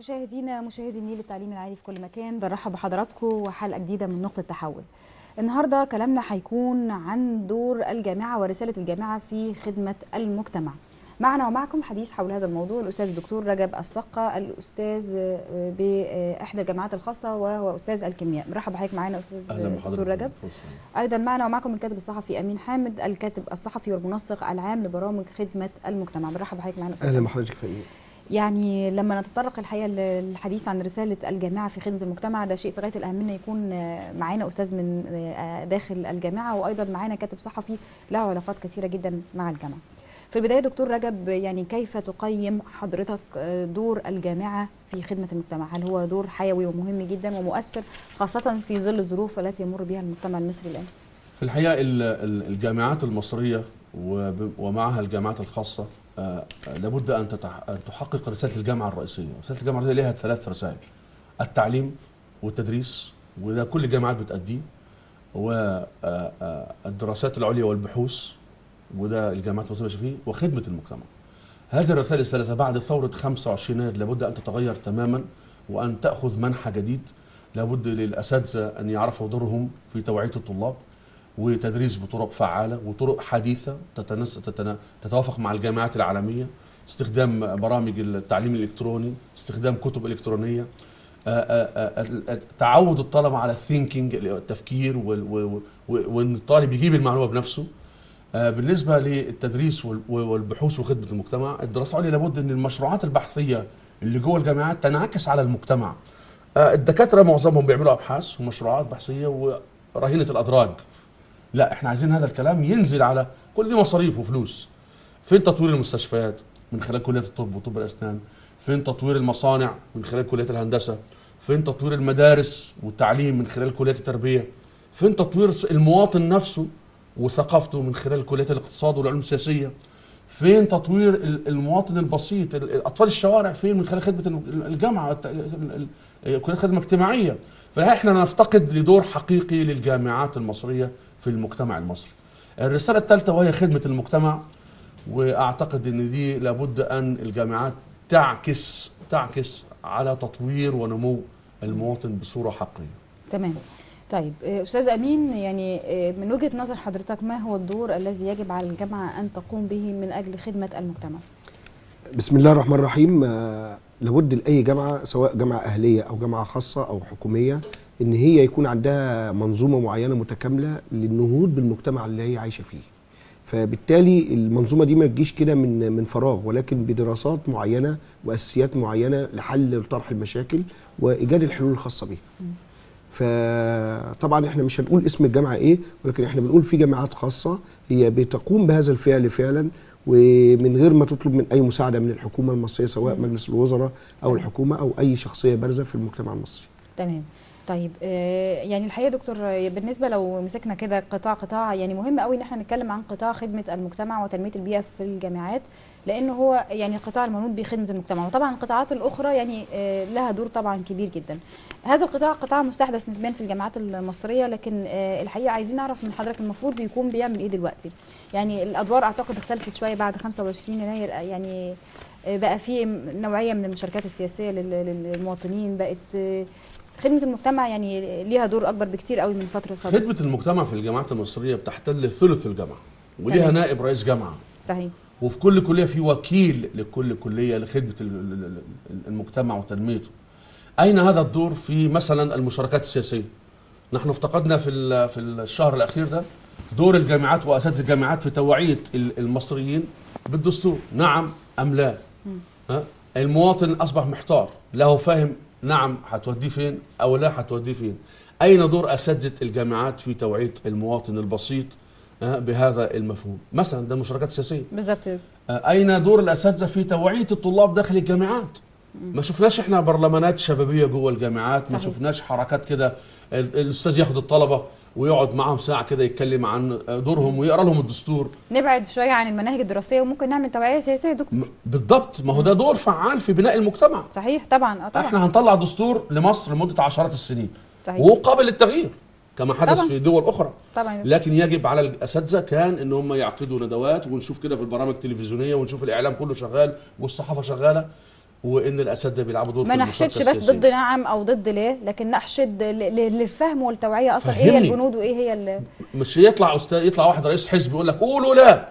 مشاهدينا مشاهدي النيل التعليم العالي في كل مكان برحب بحضراتكم وحلقه جديده من نقطه تحول النهارده كلامنا هيكون عن دور الجامعه ورساله الجامعه في خدمه المجتمع معنا ومعكم حديث حول هذا الموضوع الاستاذ الدكتور رجب الصقه الاستاذ باحدى الجامعات الخاصه وهو استاذ الكيمياء مرحبا بحضرتك معانا استاذ اهلا دكتور بحضرتك رجب ايضا معنا ومعكم الكاتب الصحفي امين حامد الكاتب الصحفي والمنسق العام لبرامج خدمه المجتمع مرحبا بحضرتك معانا استاذ اهلا أمين. بحضرتك فايه يعني لما نتطرق الحقيقه للحديث عن رساله الجامعه في خدمه المجتمع ده شيء في غايه الاهميه يكون معانا استاذ من داخل الجامعه وايضا معانا كاتب صحفي له علاقات كثيره جدا مع الجامعه. في البدايه دكتور رجب يعني كيف تقيم حضرتك دور الجامعه في خدمه المجتمع؟ هل هو دور حيوي ومهم جدا ومؤثر خاصه في ظل الظروف التي يمر بها المجتمع المصري الان؟ في الحقيقه ال- ال- الجامعات المصريه وب- ومعها الجامعات الخاصه آه، آه، لابد ان تتح- أن تحقق رساله الجامعه الرئيسيه، رساله الجامعه الرئيسيه لها ثلاث رسائل التعليم والتدريس وده كل الجامعات بتأديه والدراسات العليا والبحوث وده الجامعات المصريه ماشيه فيه وخدمه المجتمع. هذه الرسائل الثلاثه بعد ثوره 25 يناير لابد ان تتغير تماما وان تاخذ منحى جديد لابد للاساتذه ان يعرفوا دورهم في توعيه الطلاب وتدريس بطرق فعاله وطرق حديثه تتنس تتنا تتوافق مع الجامعات العالميه استخدام برامج التعليم الالكتروني استخدام كتب الكترونيه آه، آه، آه، تعود الطلبه على الثينكينج التفكير وال- و- و- وان الطالب يجيب المعلومه بنفسه آه، بالنسبه للتدريس وال- والبحوث وخدمه المجتمع الدراسه العليا لابد ان المشروعات البحثيه اللي جوه الجامعات تنعكس على المجتمع آه، الدكاتره معظمهم بيعملوا ابحاث ومشروعات بحثيه ورهينه الادراج لا احنا عايزين هذا الكلام ينزل على كل دي مصاريف وفلوس فين تطوير المستشفيات من خلال كليه الطب وطب الاسنان فين تطوير المصانع من خلال كليه الهندسه فين تطوير المدارس والتعليم من خلال كليه التربيه فين تطوير المواطن نفسه وثقافته من خلال كليه الاقتصاد والعلوم السياسيه فين تطوير ال- المواطن البسيط ال- اطفال الشوارع فين من خلال خدمه الم- الجامعه الت- ال- ال- كليه خدمه اجتماعيه فاحنا نفتقد لدور حقيقي للجامعات المصريه في المجتمع المصري الرساله الثالثه وهي خدمه المجتمع واعتقد ان دي لابد ان الجامعات تعكس تعكس على تطوير ونمو المواطن بصوره حقيقيه تمام طيب آه، استاذ امين يعني آه، من وجهه نظر حضرتك ما هو الدور الذي يجب على الجامعه ان تقوم به من اجل خدمه المجتمع بسم الله الرحمن الرحيم آه، لابد لاي جامعه سواء جامعه اهليه او جامعه خاصه او حكوميه ان هي يكون عندها منظومه معينه متكامله للنهوض بالمجتمع اللي هي عايشه فيه فبالتالي المنظومه دي ما تجيش كده من من فراغ ولكن بدراسات معينه واساسيات معينه لحل وطرح المشاكل وايجاد الحلول الخاصه بيها فطبعا احنا مش هنقول اسم الجامعه ايه ولكن احنا بنقول في جامعات خاصه هي بتقوم بهذا الفعل فعلا ومن غير ما تطلب من اي مساعده من الحكومه المصريه سواء مم. مجلس الوزراء او صحيح. الحكومه او اي شخصيه بارزه في المجتمع المصري تمام طيب آه، يعني الحقيقه يا دكتور آه، بالنسبه لو مسكنا كده قطاع قطاع يعني مهم قوي ان احنا نتكلم عن قطاع خدمه المجتمع وتنميه البيئه في الجامعات لانه هو يعني القطاع المنوط بخدمه المجتمع وطبعا القطاعات الاخرى يعني آه، لها دور طبعا كبير جدا هذا القطاع قطاع مستحدث نسبيا في الجامعات المصريه لكن آه، الحقيقه عايزين نعرف من حضرتك المفروض يكون بيعمل ايه دلوقتي يعني الادوار اعتقد اختلفت شويه بعد 25 يناير آه، يعني آه، بقى في نوعيه من المشاركات السياسيه لل- للمواطنين بقت آه، خدمه المجتمع يعني ليها دور اكبر بكتير قوي من فتره سابقه خدمه المجتمع في الجامعات المصريه بتحتل ثلث الجامعه وليها تمام. نائب رئيس جامعه صحيح وفي كل كليه في وكيل لكل كليه لخدمه ال- ال- ال- المجتمع وتنميته. اين هذا الدور في مثلا المشاركات السياسيه؟ نحن افتقدنا في ال- في الشهر الاخير ده دور الجامعات واساتذه الجامعات في توعيه ال- المصريين بالدستور، نعم ام لا؟ مم. ها؟ المواطن اصبح محتار، لا هو فاهم نعم هتوديه فين او لا هتوديه فين. اين دور اساتذه الجامعات في توعيه المواطن البسيط ها، بهذا المفهوم؟ مثلا ده المشاركات السياسيه. بالظبط اين دور الاساتذه في توعيه الطلاب داخل الجامعات ما شفناش احنا برلمانات شبابيه جوه الجامعات ما صحيح. شفناش حركات كده ال- الاستاذ ياخد الطلبه ويقعد معاهم ساعه كده يتكلم عن دورهم ويقرا لهم الدستور نبعد شويه عن المناهج الدراسيه وممكن نعمل توعيه سياسيه يا دكتور م- بالضبط ما هو ده دور فعال في بناء المجتمع صحيح طبعا اه طبعا احنا هنطلع دستور لمصر لمده عشرات السنين صحيح وهو قابل للتغيير كما حدث طبعاً. في دول اخرى طبعا لكن يجب على الاساتذه كان ان هم يعقدوا ندوات ونشوف كده في البرامج التلفزيونيه ونشوف الاعلام كله شغال والصحافه شغاله وان الاساتذه بيلعبوا دور ما في نحشدش المشاركة بس السياسية. ضد نعم او ضد ليه لكن نحشد ل- ل- للفهم والتوعيه اصلا ايه هي فهمني. البنود وايه هي ال- مش يطلع استاذ يطلع واحد رئيس حزب يقول لك قولوا لا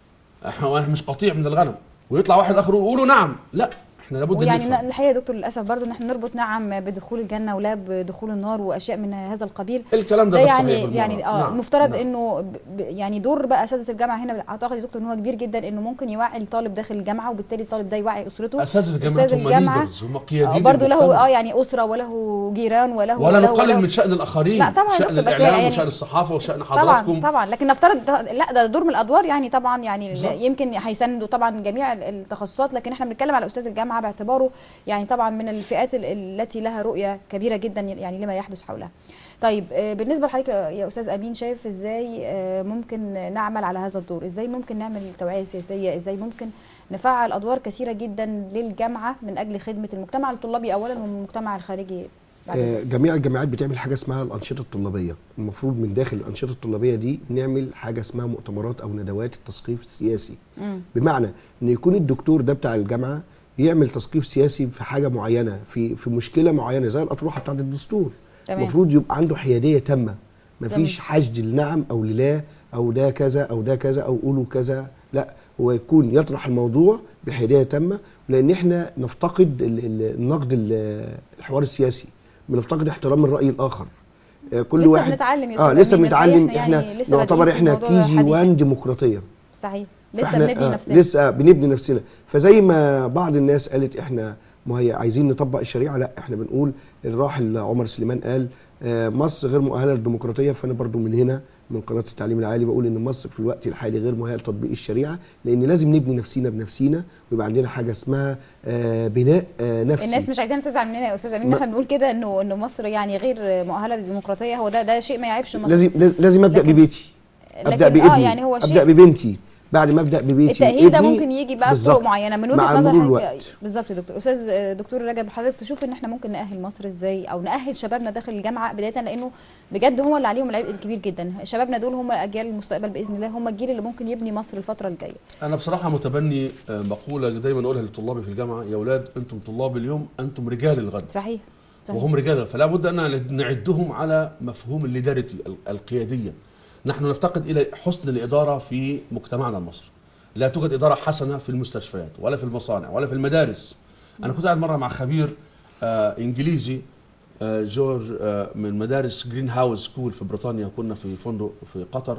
احنا إحنا مش قطيع من الغنم ويطلع واحد اخر يقول قولوا نعم لا احنا لابد ويعني نفهم. الحقيقه يا دكتور للاسف برضو ان احنا نربط نعم بدخول الجنه ولا بدخول النار واشياء من هذا القبيل الكلام ده ده غير صحيح يعني بالمرة. يعني اه نعم. المفترض نعم. انه ب- ب- يعني دور بقى اساتذه الجامعه هنا اعتقد يا دكتور ان هو كبير جدا انه ممكن يوعي الطالب داخل الجامعه وبالتالي الطالب ده يوعي اسرته اساتذه الجامعات أستاذ هم الجامعة، ليدرز هم قياديين برضه له المجتمع. اه يعني اسره وله جيران وله ولا وله- نقلل وله- من شان الاخرين لا طبعا يا شان دكتور، بس الاعلام يعني- وشان الصحافه وشان طبعا حضراتكم طبعا لكن نفترض ده- لا ده دور من الادوار يعني طبعا يعني بالظبط. يمكن هيساندوا طبعا جميع ال- التخصصات لكن احنا بنتكلم على استاذ الجامعه باعتباره يعني طبعا من الفئات ال- التي لها رؤيه كبيره جدا يعني لما يحدث حولها. طيب آه، بالنسبه لحضرتك يا استاذ امين شايف ازاي آه، ممكن نعمل على هذا الدور؟ ازاي ممكن نعمل توعيه سياسيه؟ ازاي ممكن نفعل ادوار كثيره جدا للجامعه من اجل خدمه المجتمع الطلابي اولا والمجتمع الخارجي بعد آه، ذلك؟ جميع الجامعات بتعمل حاجه اسمها الانشطه الطلابيه المفروض من داخل الانشطه الطلابيه دي نعمل حاجه اسمها مؤتمرات او ندوات التثقيف السياسي مم. بمعنى ان يكون الدكتور ده بتاع الجامعه يعمل تثقيف سياسي في حاجه معينه في في مشكله معينه زي الاطروحه بتاعت الدستور تمام. المفروض يبقى عنده حياديه تامه مفيش تمام. حشد لنعم او للا او ده كذا او ده كذا او قولوا كذا لا هو يكون يطرح الموضوع بحياديه تامه لان احنا نفتقد ال- ال- النقد ال- الحوار السياسي بنفتقد احترام الراي الاخر آه، كل لسه واحد بنتعلم يا اه أستاذ لسه أمين، الحقيقة بنتعلم إحنا احنا يعني لسه نعتبر بادئين في احنا الموضوع كي جي حديثاً. 1 ديمقراطيه صحيح لسه فإحنا- بنبني آه، نفسنا لسه بنبني نفسنا فزي ما بعض الناس قالت احنا ما هي عايزين نطبق الشريعه لا احنا بنقول الراحل عمر سليمان قال آه، مصر غير مؤهله للديمقراطيه فانا برضو من هنا من قناه التعليم العالي بقول ان مصر في الوقت الحالي غير مؤهله لتطبيق الشريعه لان لازم نبني نفسينا بنفسينا ويبقى عندنا حاجه اسمها آه، بناء آه، نفسي الناس مش عايزانا تزعل مننا يا استاذ امين ما- احنا بنقول كده انه انه مصر يعني غير مؤهله للديمقراطيه هو ده ده شيء ما يعيبش مصر لازم لازم ابدا لكن- ببيتي ابدا لكن بابني اه يعني هو ابدا شيء ببنتي بعد ما ابدا ببيتي التأهيل ده ابني ممكن يجي بقى بالظبط. بطرق معينه من مع وجهه نظر مرور حضرتك الوقت. بالظبط يا دكتور استاذ دكتور رجب حضرتك تشوف ان احنا ممكن نأهل مصر ازاي او نأهل شبابنا داخل الجامعه بدايه لانه بجد هم اللي عليهم العبء الكبير جدا شبابنا دول هم اجيال المستقبل باذن الله هم الجيل اللي ممكن يبني مصر الفتره الجايه انا بصراحه متبني آه، مقوله دايما اقولها لطلابي في الجامعه يا اولاد انتم طلاب اليوم انتم رجال الغد صحيح صحيح وهم رجال فلا بد ان نعدهم على مفهوم الليدرتي ال- القياديه نحن نفتقد الى حسن الاداره في مجتمعنا المصري لا توجد اداره حسنه في المستشفيات ولا في المصانع ولا في المدارس انا كنت قاعد مره مع خبير آه انجليزي آه جورج آه من مدارس جرين هاوس سكول في بريطانيا كنا في فندق في قطر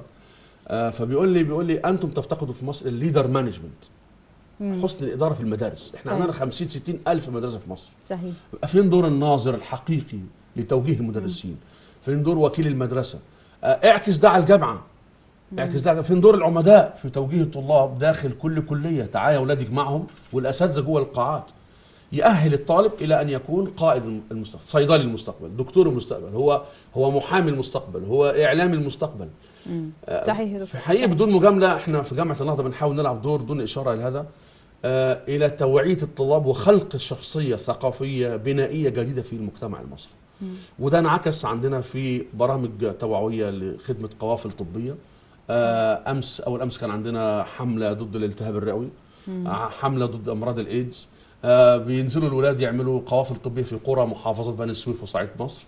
آه فبيقول لي بيقول لي انتم تفتقدوا في مصر الليدر مانجمنت مم. حسن الاداره في المدارس احنا صحيح. عندنا 50 60 الف مدرسه في مصر صحيح يبقى فين دور الناظر الحقيقي لتوجيه المدرسين فين دور وكيل المدرسه آه، اعكس ده على الجامعه اعكس ده فين دور العمداء في توجيه الطلاب داخل كل كليه تعالى يا اولاد اجمعهم والاساتذه جوه القاعات يأهل الطالب الى ان يكون قائد المستقبل صيدلي المستقبل دكتور المستقبل هو هو محامي المستقبل هو اعلامي المستقبل مم. آه، صحيح يا في دكتور حقيقة صحيح. بدون مجاملة احنا في جامعة النهضة بنحاول نلعب دور دون إشارة إلى هذا آه، إلى توعية الطلاب وخلق شخصية ثقافية بنائية جديدة في المجتمع المصري مم. وده انعكس عندنا في برامج توعوية لخدمة قوافل طبية آه، أمس أول أمس كان عندنا حملة ضد الالتهاب الرئوي مم. آه، حملة ضد أمراض الإيدز آه، بينزلوا الولاد يعملوا قوافل طبية في قرى محافظة بني سويف وصعيد مصر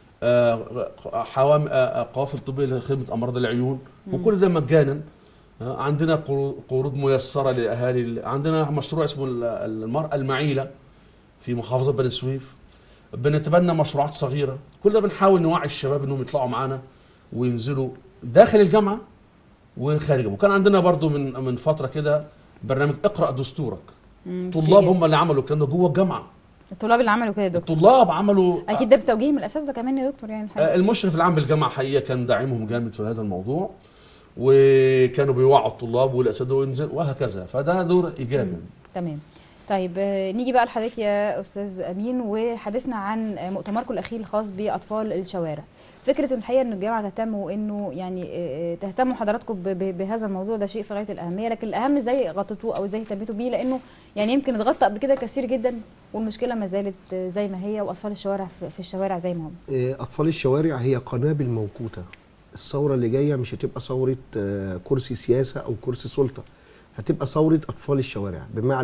آه، حوام آه، قوافل طبية لخدمة أمراض العيون وكل ده مجانا آه، عندنا قرو- قروض ميسرة لأهالي عندنا مشروع اسمه ال- المرأة المعيلة في محافظة بني سويف بنتبنى مشروعات صغيرة كل ده بنحاول نوعي الشباب انهم يطلعوا معانا وينزلوا داخل الجامعة وخارجها وكان عندنا برضو من من فترة كده برنامج اقرأ دستورك مم. طلاب شيء- هم اللي عملوا الكلام ده جوه الجامعة الطلاب اللي عملوا كده يا دكتور الطلاب عملوا اكيد ده بتوجيه من الاساتذه كمان يا دكتور يعني آه، الحقيقة. المشرف العام بالجامعه حقيقه كان داعمهم جامد في هذا الموضوع وكانوا بيوعوا الطلاب والاساتذه وينزل وهكذا فده دور ايجابي تمام طيب آه، نيجي بقى لحضرتك يا استاذ امين وحديثنا عن آه، مؤتمركم الاخير الخاص باطفال الشوارع فكره الحقيقه ان الجامعه تهتم وانه يعني آه، آه، تهتموا حضراتكم ب- ب- بهذا الموضوع ده شيء في غايه الاهميه لكن الاهم ازاي غطيتوه او ازاي اهتميتوا بيه لانه يعني يمكن اتغطى قبل كده كثير جدا والمشكله ما زالت آه، زي ما هي واطفال الشوارع في في الشوارع زي ما هم آه، اطفال الشوارع هي قنابل موقوته الثوره اللي جايه مش هتبقى ثوره آه، كرسي سياسه او كرسي سلطه هتبقى ثوره اطفال الشوارع بمعنى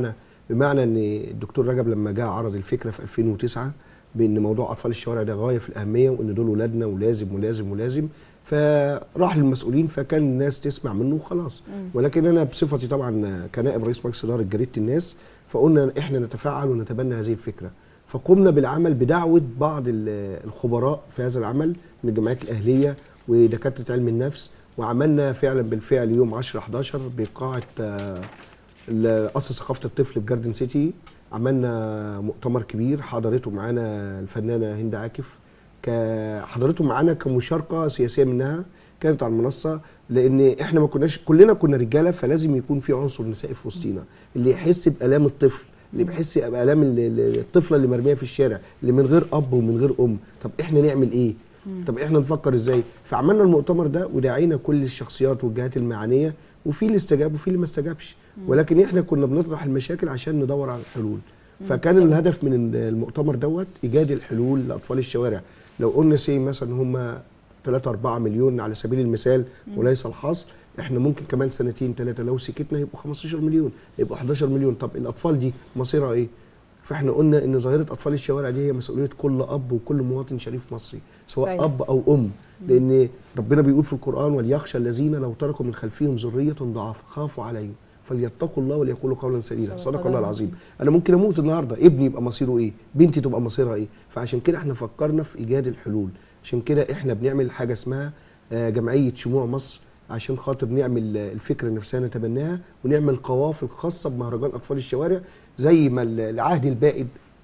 بمعنى ان الدكتور رجب لما جه عرض الفكره في 2009 بان موضوع اطفال الشوارع ده غايه في الاهميه وان دول ولادنا ولازم ولازم ولازم فراح للمسؤولين فكان الناس تسمع منه وخلاص مم. ولكن انا بصفتي طبعا كنائب رئيس مجلس اداره جريده الناس فقلنا احنا نتفاعل ونتبنى هذه الفكره فقمنا بالعمل بدعوه بعض ال- الخبراء في هذا العمل من الجمعيات الاهليه ودكاتره علم النفس وعملنا فعلا بالفعل يوم 10 11 بقاعه آه، ال- قصر ثقافه الطفل في جاردن سيتي عملنا مؤتمر كبير حضرته معانا الفنانه هند عاكف ك- حضرته معانا كمشاركه سياسيه منها كانت على المنصه لان احنا ما كناش كلنا كنا رجاله فلازم يكون في عنصر نسائي في وسطينا اللي يحس بالام الطفل اللي بيحس بالام ال- ال- الطفله اللي مرميه في الشارع اللي من غير اب ومن غير ام طب احنا نعمل ايه طب احنا نفكر ازاي فعملنا المؤتمر ده ودعينا كل الشخصيات والجهات المعنيه وفي اللي استجاب وفي اللي ما استجابش ولكن احنا كنا بنطرح المشاكل عشان ندور على الحلول فكان الهدف من المؤتمر دوت ايجاد الحلول لاطفال الشوارع لو قلنا سي مثلا هم 3 4 مليون على سبيل المثال وليس الحصر احنا ممكن كمان سنتين ثلاثه لو سكتنا يبقوا 15 مليون يبقوا 11 مليون طب الاطفال دي مصيرها ايه فاحنا قلنا ان ظاهره اطفال الشوارع دي هي مسؤوليه كل اب وكل مواطن شريف مصري سواء صحيح. اب او ام لان ربنا بيقول في القران وليخشى الذين لو تركوا من خلفهم ذريه ضعاف خافوا عليهم فليتقوا الله وليقولوا قولا سديدا صدق صدق الله الله العظيم انا ممكن اموت النهارده ابني يبقى مصيره ايه بنتي تبقى مصيرها ايه فعشان كده احنا فكرنا في ايجاد الحلول عشان كده احنا بنعمل حاجه اسمها آه، جمعيه شموع مصر عشان خاطر نعمل آه، الفكره نفسها نتبناها ونعمل قوافل خاصه بمهرجان اطفال الشوارع زي ما ال- العهد البائد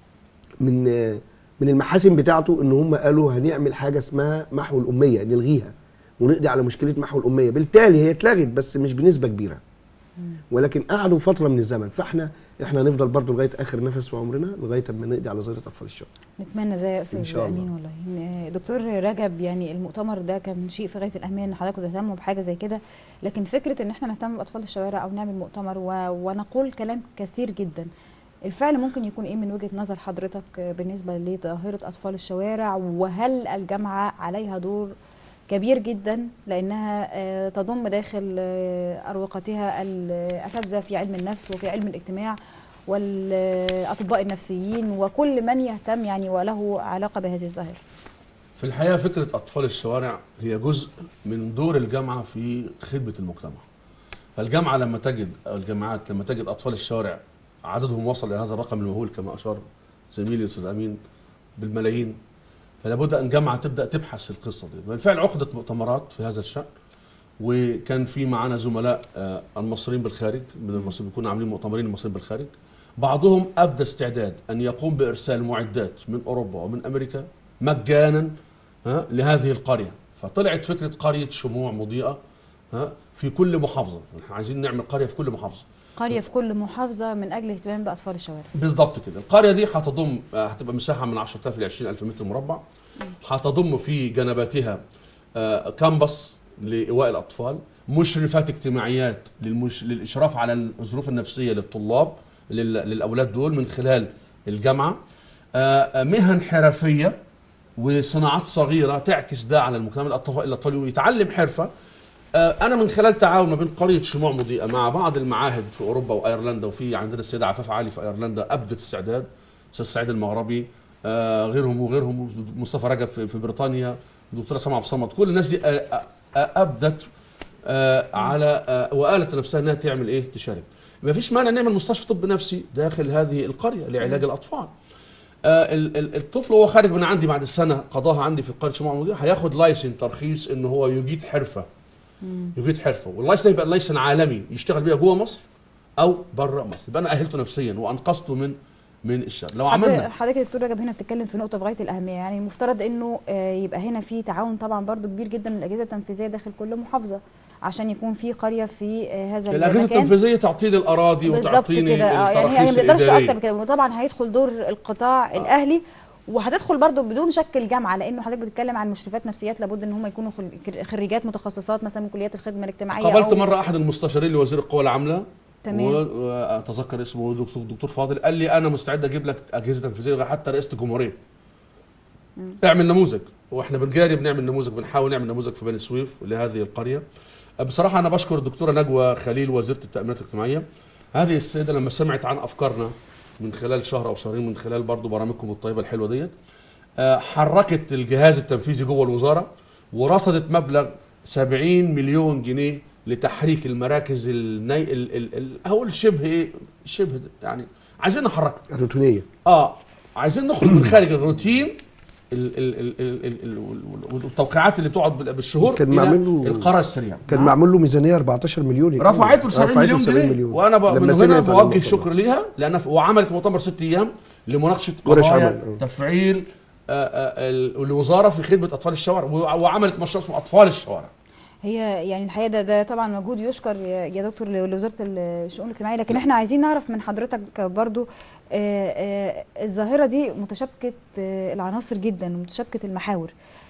من آه، من المحاسن بتاعته ان هم قالوا هنعمل حاجه اسمها محو الاميه نلغيها ونقضي على مشكله محو الاميه بالتالي هي اتلغت بس مش بنسبه كبيره ولكن قعدوا فتره من الزمن فاحنا احنا هنفضل برضو لغايه اخر نفس في عمرنا لغايه اما نقضي على ظاهره اطفال الشوارع نتمنى ده يا إن استاذ شاء الله. امين والله إن- دكتور رجب يعني المؤتمر ده كان شيء في غايه الاهميه ان حضراتكم تهتموا بحاجه زي كده لكن فكره ان احنا نهتم باطفال الشوارع او نعمل مؤتمر و... ونقول كلام كثير جدا الفعل ممكن يكون ايه من وجهه نظر حضرتك بالنسبه لظاهره اطفال الشوارع وهل الجامعه عليها دور كبير جدا لانها آه، تضم داخل آه، اروقتها الاساتذه في علم النفس وفي علم الاجتماع والاطباء النفسيين وكل من يهتم يعني وله علاقه بهذه الظاهره في الحقيقة فكرة أطفال الشوارع هي جزء من دور الجامعة في خدمة المجتمع فالجامعة لما تجد أو الجامعات لما تجد أطفال الشوارع عددهم وصل إلى هذا الرقم المهول كما أشار زميلي الأستاذ أمين بالملايين فلا بد أن جامعة تبدأ تبحث القصة دي بالفعل عقدت مؤتمرات في هذا الشأن وكان في معنا زملاء آه، المصريين بالخارج من المصريين بيكونوا عاملين مؤتمرين المصريين بالخارج بعضهم ابدى استعداد ان يقوم بارسال معدات من اوروبا ومن امريكا مجانا ها لهذه القريه فطلعت فكره قريه شموع مضيئه ها في كل محافظه احنا عايزين نعمل قريه في كل محافظه قريه في كل محافظه من اجل الاهتمام باطفال الشوارع بالضبط كده القريه دي هتضم آه، هتبقى مساحه من 10000 ل 20000 متر مربع هتضم في جنباتها آه، كامبس لايواء الاطفال مشرفات اجتماعيات للمش... للاشراف على الظروف النفسيه للطلاب لل... للاولاد دول من خلال الجامعه آه، آه، مهن حرفيه وصناعات صغيره تعكس ده على المجتمع الاطفال الاطفال يتعلم حرفه آه، انا من خلال تعاون ما بين قريه شموع مضيئه مع بعض المعاهد في اوروبا وايرلندا وفي عندنا السيده عفاف علي في ايرلندا ابدت استعداد استاذ سعيد المغربي آه، غيرهم وغيرهم مصطفى رجب في في بريطانيا دكتوره سمع بصمت كل الناس دي آه، آه، آه، ابدت آه، على آه، وقالت لنفسها انها تعمل ايه تشارك ما فيش مانع نعمل مستشفى طب نفسي داخل هذه القريه لعلاج الاطفال آه، ال- ال- الطفل وهو خارج من عندي بعد السنه قضاها عندي في قريه شموع مضيئه هياخد لايسن ترخيص ان هو يجيد حرفه يجيد حرفه واللايسن ده يبقى لايسن عالمي يشتغل بيها جوه مصر او بره مصر يبقى انا اهلته نفسيا وانقذته من من الشر لو عملنا حضرتك يا دكتور رجب هنا بتتكلم في نقطه في غايه الاهميه يعني المفترض انه آه، يبقى هنا في تعاون طبعا برضو كبير جدا من الاجهزه التنفيذيه داخل كل محافظه عشان يكون في قريه في آه، هذا الاجهزه المكان التنفيذيه تعطيني الاراضي بالظبط وتعطيني كده اه يعني هي التراخيص ما تقدرش اكتر من الاداريه كده وطبعا هيدخل دور القطاع آه. الاهلي وهتدخل برضو بدون شك الجامعه لانه حضرتك بتتكلم عن مشرفات نفسيات لابد ان هم يكونوا خل- خريجات متخصصات مثلا من كليات الخدمه الاجتماعيه قابلت أو مره احد المستشارين لوزير القوى العامله تمام. و- واتذكر اسمه دكتور دكتور فاضل قال لي انا مستعد اجيب لك اجهزه تنفيذيه حتى رئاسه الجمهوريه اعمل نموذج واحنا بنجاري بنعمل نموذج بنحاول نعمل نموذج في بني سويف لهذه القريه بصراحه انا بشكر الدكتوره نجوى خليل وزيره التامينات الاجتماعيه هذه السيده لما سمعت عن افكارنا من خلال شهر او شهرين من خلال برضو برامجكم الطيبه الحلوه ديت آه، حركت الجهاز التنفيذي جوه الوزاره ورصدت مبلغ 70 مليون جنيه لتحريك المراكز الني... ال... ال... ال... هقول شبه ايه شبه يعني عايزين نحركها الروتينيه اه عايزين نخرج من خارج الروتين ال- ال- ال- ال- ال- ال- والتوقيعات اللي بتقعد بال- بالشهور كان إلى معمول له- القرار السريع كان نعم. معمول له ميزانيه 14 مليون رفعته ل 70 رفعته مليون 70 جنيه وانا ب- لما من هنا سمعت عن بوجه المؤتمر. شكر ليها لان ف- وعملت مؤتمر ست ايام لمناقشه ورش قضايا عمل، آه. تفعيل آه، آه، ال- الوزاره في خدمه اطفال الشوارع و- وعملت مشروع اسمه اطفال الشوارع هي يعني الحقيقه ده, ده طبعا مجهود يشكر يا يا دكتور ل- لوزاره الشؤون الاجتماعيه لكن احنا عايزين نعرف من حضرتك برضو آه، آه، الظاهره دي متشابكه آه، العناصر جدا ومتشابكه المحاور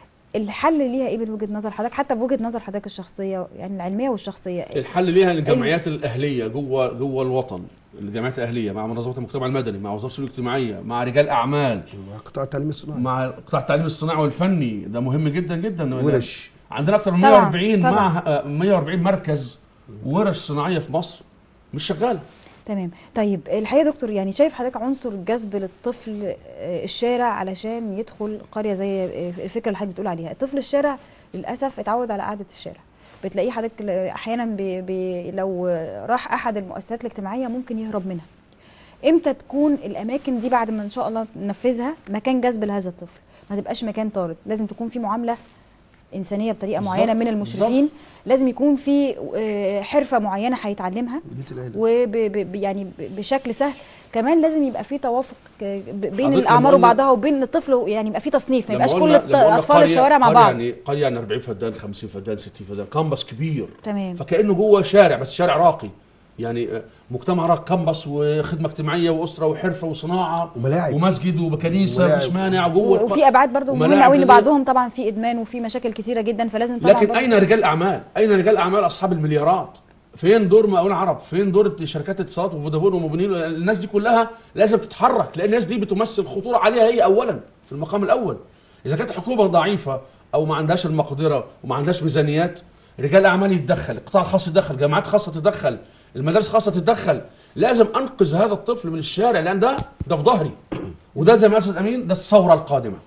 الحل ليها ايه من وجهه نظر حضرتك حتى بوجهه نظر حضرتك الشخصيه يعني العلميه والشخصيه الحل ليها الجمعيات الاهليه جوه جوه الوطن الجمعيات الاهليه مع منظمات المجتمع المدني مع وزاره الشؤون الاجتماعيه مع رجال اعمال قطاع التعليم الصناعي مع قطاع التعليم الصناعي والفني ده مهم جدا جدا ورش عندنا اكثر من طبعاً، 140 طبعاً. مع آه، 140 مركز ورش صناعيه في مصر مش شغاله تمام طيب الحقيقه يا دكتور يعني شايف حضرتك عنصر جذب للطفل آه، الشارع علشان يدخل قريه زي آه، الفكره اللي حضرتك بتقول عليها طفل الشارع للاسف اتعود على قعده الشارع بتلاقيه حضرتك ل- احيانا بي بي لو راح احد المؤسسات الاجتماعيه ممكن يهرب منها امتى تكون الاماكن دي بعد ما ان شاء الله ننفذها مكان جذب لهذا الطفل ما تبقاش مكان طارد لازم تكون في معامله انسانيه بطريقه بالظبط، معينه من المشرفين لازم يكون في آه، حرفه معينه هيتعلمها بيت العيله وب ب- يعني ب- بشكل سهل كمان لازم يبقى في توافق آه، ب- بين حضرتك الاعمار لما قلنا- وبعضها وبين الطفل يعني يبقى في تصنيف ما لما يبقاش كل قلنا- الط- لما قلنا اطفال قرية- الشوارع مع قرية بعض يعني قريه يعني 40 فدان 50 فدان 60 فدان كامبس كبير تمام فكانه جوه شارع بس شارع راقي يعني آه، مجتمع راقي كامبس وخدمه اجتماعيه واسره وحرفه وصناعه وملاعب ومسجد وكنيسه وملاعب. مفيش مانع جوه الق- وفي ابعاد برضو مهمه وملاعب قوي ان جديدة. بعضهم طبعا في ادمان وفي مشاكل كتيره جدا فلازم طبعا لكن برضو- اين رجال الاعمال؟ اين رجال اعمال اصحاب المليارات؟ فين دور مقاول عرب؟ فين دور شركات اتصالات وفودافون وموبينيل؟ الناس دي كلها لازم تتحرك لان الناس دي بتمثل خطوره عليها هي اولا في المقام الاول. اذا كانت حكومه ضعيفه او ما عندهاش المقدره وما عندهاش ميزانيات رجال اعمال يتدخل، القطاع الخاص يتدخل، جامعات خاصه تتدخل، المدارس خاصه تتدخل، لازم انقذ هذا الطفل من الشارع لان ده ده في ظهري. وده زي ما قال استاذ امين ده الثوره القادمه.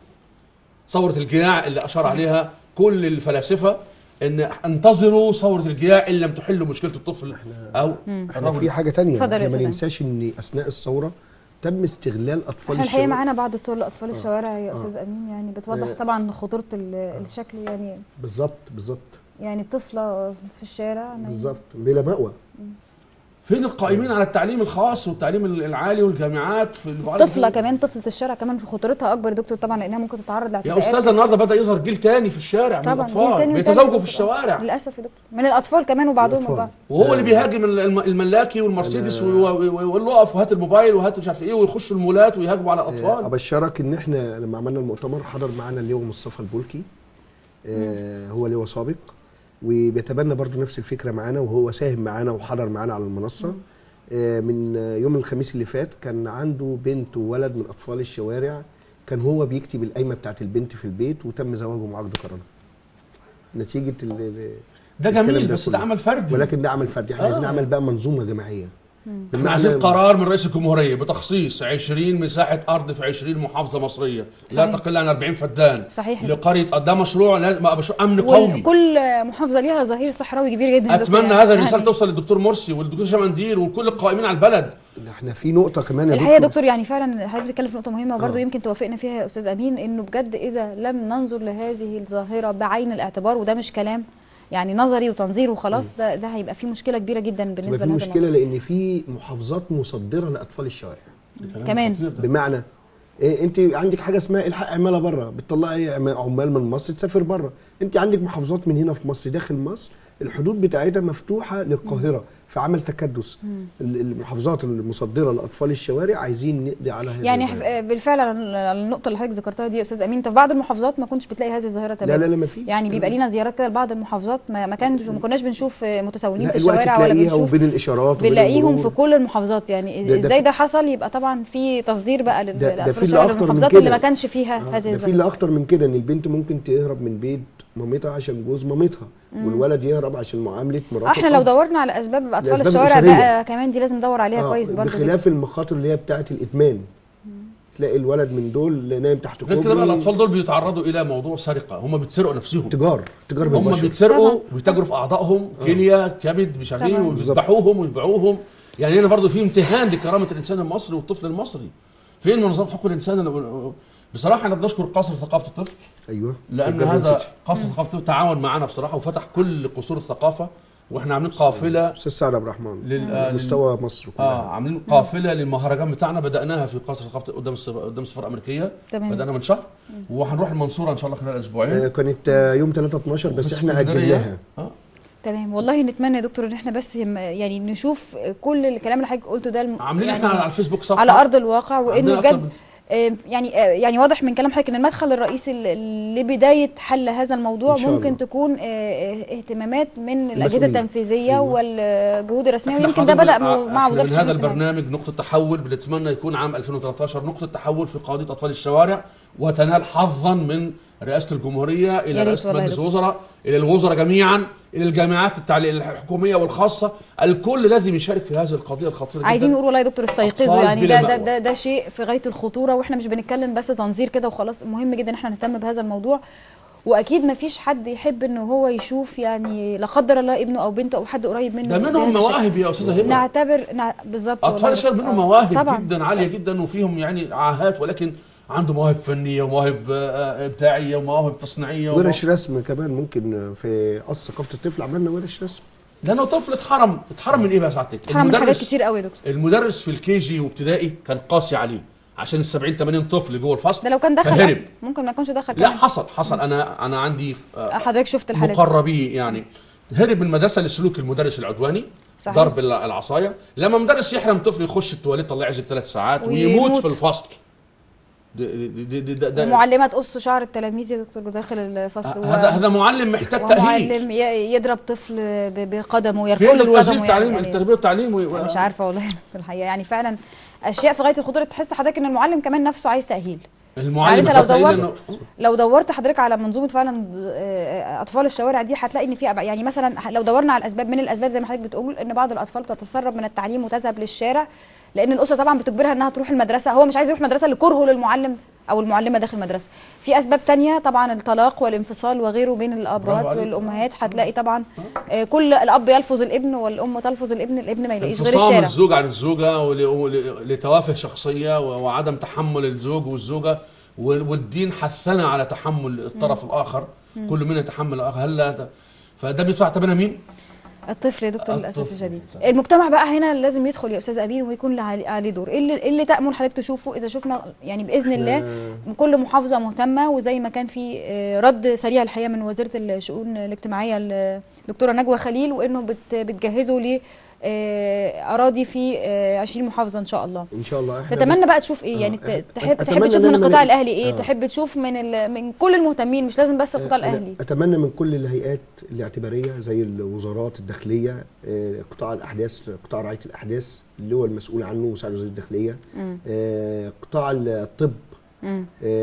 ثورة الجياع اللي أشار صحيح. عليها كل الفلاسفة ان انتظروا ثورة الجياع ان لم تحلوا مشكلة الطفل او مم. احنا الرجل في حاجه تانية اتفضل يا احنا ما أستاذ ننساش ان اثناء الثوره تم استغلال اطفال احنا الحقيقه الشباب معانا بعض الصور لاطفال آه. الشوارع يا آه. استاذ امين يعني بتوضح آه. طبعا خطوره ال- الشكل يعني بالظبط بالظبط يعني طفله في الشارع نايمة. بالظبط بلا مأوى فين القائمين على التعليم الخاص والتعليم العالي والجامعات في البعض طفله كمان طفله الشارع كمان في خطورتها اكبر يا دكتور طبعا لانها ممكن تتعرض يا لاعتداءات استاذ النهارده بدا يظهر جيل تاني في الشارع من طبعا جيل الاطفال تاني وتالت بيتزوجوا في وتالت. الشوارع للاسف يا دكتور من الاطفال كمان وبعضهم الأطفال. البعض وهو اللي بيهاجم الم- الملاكي والمرسيدس أنا- ويقول له اقف وهات الموبايل وهات مش عارف ايه ويخشوا المولات ويهاجموا على آه، الاطفال ابشرك ان احنا لما عملنا المؤتمر حضر معانا اللواء مصطفى البولكي آه، هو لواء سابق وبيتبنى برضو نفس الفكره معانا وهو ساهم معانا وحضر معانا على المنصه آه، من آه، يوم الخميس اللي فات كان عنده بنت وولد من اطفال الشوارع كان هو بيكتب القايمه بتاعت البنت في البيت وتم زواجهم عقد قرن نتيجه ال- ال- ده الكلام جميل ده بس ده كله. عمل فردي ولكن ده عمل فردي احنا عايزين آه. نعمل بقى منظومه جماعيه مم. احنا عايزين قرار من رئيس الجمهوريه بتخصيص 20 مساحه ارض في 20 محافظه مصريه لا صحيح. تقل عن 40 فدان صحيح لقريه ده مشروع لازم مشروع امن قومي وكل محافظه ليها ظهير صحراوي كبير جدا يا دكتور اتمنى يعني. هذا الرساله يعني توصل للدكتور مرسي والدكتور هشام اندير وكل القائمين على البلد ده احنا في نقطه كمان يا الحقيقه يا دكتور دكتور يعني فعلا حضرتك بتتكلم في نقطه مهمه وبرضه آه. يمكن توافقنا فيها يا استاذ امين انه بجد اذا لم ننظر لهذه الظاهره بعين الاعتبار وده مش كلام يعني نظري وتنظير وخلاص ده ده هيبقى فيه مشكله كبيره جدا تبقى بالنسبه في لهذا مشكله الموضوع لان في محافظات مصدره لاطفال الشوارع كمان. خطير ده. بمعنى إيه انت عندك حاجه اسمها الحق عماله بره بتطلعي عم- عمال من مصر تسافر بره انت عندك محافظات من هنا في مصر داخل مصر الحدود بتاعتها مفتوحه للقاهره في عمل تكدس مم. ال- المحافظات المصدره لاطفال الشوارع عايزين نقضي على هذا يعني الظاهرة. ح- بالفعل على على النقطه اللي حضرتك ذكرتها دي يا استاذ امين انت في بعض المحافظات ما كنتش بتلاقي هذه الظاهره لا تماما لا لا ما فيش يعني بيبقى لينا زيارات كده لبعض المحافظات ما ما كانش ما كناش بنشوف متسولين لا في الوقت الشوارع ولا تلاقيها بنشوف وبين الاشارات وبين بنلاقيهم المرور. في كل المحافظات يعني ده- ده ازاي في- ده حصل يبقى طبعا في تصدير بقى ده- ده للاطفال في اللي الشوارع أكتر من للمحافظات كده. اللي ما كانش فيها آه، هذه ده في الظاهره اللي اكتر من كده ان البنت ممكن تهرب من بيت مامتها عشان جوز مامتها والولد يهرب عشان معامله مراته احنا لو دورنا على اسباب اطفال الأسباب الشوارع الأسرية. بقى كمان دي لازم ندور عليها آه، كويس برضه بخلاف المخاطر اللي هي بتاعه الادمان تلاقي الولد من دول نايم تحت غير كده بقى كوبري الاطفال دول بيتعرضوا الى موضوع سرقه هم بيتسرقوا نفسهم تجار تجار هم بالبشر بيتسرقوا ويتاجروا في اعضائهم كليه كبد مش عارف ايه طبعاً. ويذبحوهم ويبيعوهم يعني هنا برضه في امتهان لكرامه الانسان المصري والطفل المصري فين منظمه حقوق الانسان اللي- بصراحه انا بدي اشكر قصر ثقافه الطفل ايوه لان الجبل هذا سيتي. قصر ثقافه الطفل تعاون معنا بصراحه وفتح كل قصور الثقافه واحنا عاملين قافله استاذ سعد عبد الرحمن لل- آه، لل- مستوى مصر كلها اه عاملين قافله للمهرجان بتاعنا بداناها في قصر ثقافه قدام السف- قدام السفاره الامريكيه تمام. بدانا من شهر وهنروح المنصوره ان شاء الله خلال آه، اسبوعين كانت آه، يوم 3 12 بس وفي احنا اسكندرية. اجلناها اه تمام والله نتمنى يا دكتور ان احنا بس يم- يعني نشوف كل الكلام اللي حضرتك قلته ده الم- عاملين يعني احنا على الفيسبوك صفحه على ارض الواقع وانه عندنا أكتر بجد من- آه، يعني آه، يعني واضح من كلام حضرتك ان المدخل الرئيسي ل- لبدايه حل هذا الموضوع إن شاء ممكن الله. تكون آه، آه، اهتمامات من الاجهزه المسؤولين. التنفيذيه أيوة. والجهود الرسميه احنا ويمكن ده حاضرين بدا ع- مع إحنا وزاره من هذا الشؤون الاجتماعية. البرنامج نقطة تحول بنتمنى يكون عام 2013 نقطة تحول في قضية أطفال الشوارع وتنال حظا من رئاسة الجمهورية يا إلى ريت رئاسة والله يا مجلس دكتور. الوزراء إلى الوزراء جميعا إلى الجامعات التعليم الحكومية والخاصة الكل لازم يشارك في هذه القضية الخطيرة عايزين جدا نقول والله يا دكتور استيقظوا أطفال يعني بلا ده ده, مأوى. ده ده شيء في غايه الخطوره واحنا مش بنتكلم بس تنظير كده وخلاص مهم جدا ان احنا نهتم بهذا الموضوع واكيد ما فيش حد يحب ان هو يشوف يعني لا قدر الله ابنه او بنته او حد قريب منه ده منهم بهذا الشكل. مواهب يا أستاذة هبة نعتبر نع... بالظبط أطفال والله. الشباب منهم آه، مواهب طبعا جدا عالية جدا وفيهم يعني عاهات ولكن عنده مواهب فنية ومواهب آه، إبداعية ومواهب تصنيعية ومواهب- ورش رسم كمان ممكن في قص ثقافه الطفل عملنا ورش رسم لأنه طفل اتحرم اتحرم من إيه بقى سعادتك؟ اتحرم من حاجات المدرس- كتير قوي يا دكتور المدرس في الكي جي وابتدائي كان قاسي عليه عشان ال 70 80 طفل جوه الفصل ده لو كان دخل فهرب. أصلاً. ممكن ما يكونش دخل لا كمان. حصل حصل انا انا عندي آه، حضرتك شفت الحالات دي. مقربي يعني هرب من المدرسه لسلوك المدرس العدواني صحيح. ضرب الع- العصايه لما مدرس يحرم طفل يخش التواليت طلع يعزب ثلاث ساعات ويموت ويموت. في الفصل ده ده ده ده ده ومعلمه تقص شعر التلاميذ يا دكتور داخل الفصل و- هذا هذا معلم محتاج تاهيل ومعلم ي- يضرب طفل ب- بقدمه فين يركله الوزير بقدمه التعليم يعني التربيه والتعليم و- أنا مش عارفه والله في الحقيقه يعني فعلا اشياء في غايه الخطوره تحس حضرتك ان المعلم كمان نفسه عايز تاهيل المعلم يعني أنت لو التأهيل دورت- إنه- لو دورت حضرتك على منظومه فعلا آه، اطفال الشوارع دي هتلاقي ان في أبع- يعني مثلا لو دورنا على الاسباب من الاسباب زي ما حضرتك بتقول ان بعض الاطفال بتتسرب من التعليم وتذهب للشارع لان الاسره طبعا بتجبرها انها تروح المدرسه هو مش عايز يروح مدرسه لكرهه للمعلم او المعلمه داخل المدرسه في اسباب تانية طبعا الطلاق والانفصال وغيره بين الابات عليك. والامهات هتلاقي طبعا آه، كل الاب يلفظ الابن والام تلفظ الابن الابن ما يلاقيش غير انفصام الشارع الزوج عن الزوجة ول- ول- لتوافه شخصية و- وعدم تحمل الزوج والزوجة وال- والدين حثنا على تحمل الطرف الآخر كل منا يتحمل الآخر هل لا ت- فده بيدفع ثمنها مين؟ الطفل يا دكتور للاسف الطفل. الشديد المجتمع بقى هنا لازم يدخل يا استاذ امين ويكون له عليه عليه دور ايه اللي, إيه اللي تامل حضرتك تشوفه اذا شفنا يعني باذن الله آه، كل محافظه مهتمه وزي ما كان في آه، رد سريع الحقيقه من وزيره الشؤون الاجتماعيه الدكتوره نجوى خليل وانه بت بتجهزوا ل آه، اراضي في آه، 20 محافظه ان شاء الله ان شاء الله احنا تتمنى بقى تشوف ايه آه، يعني أت- ت- تحب أتمنى تحب تشوف إن من أنا القطاع من- الاهلي ايه آه. تحب تشوف من ال- من كل المهتمين مش لازم بس القطاع الاهلي اتمنى من كل الهيئات الاعتباريه زي الوزارات الداخليه آه، قطاع الاحداث قطاع رعايه الاحداث اللي هو المسؤول عنه مساعد وزير الداخليه مم. آه، قطاع الطب مم.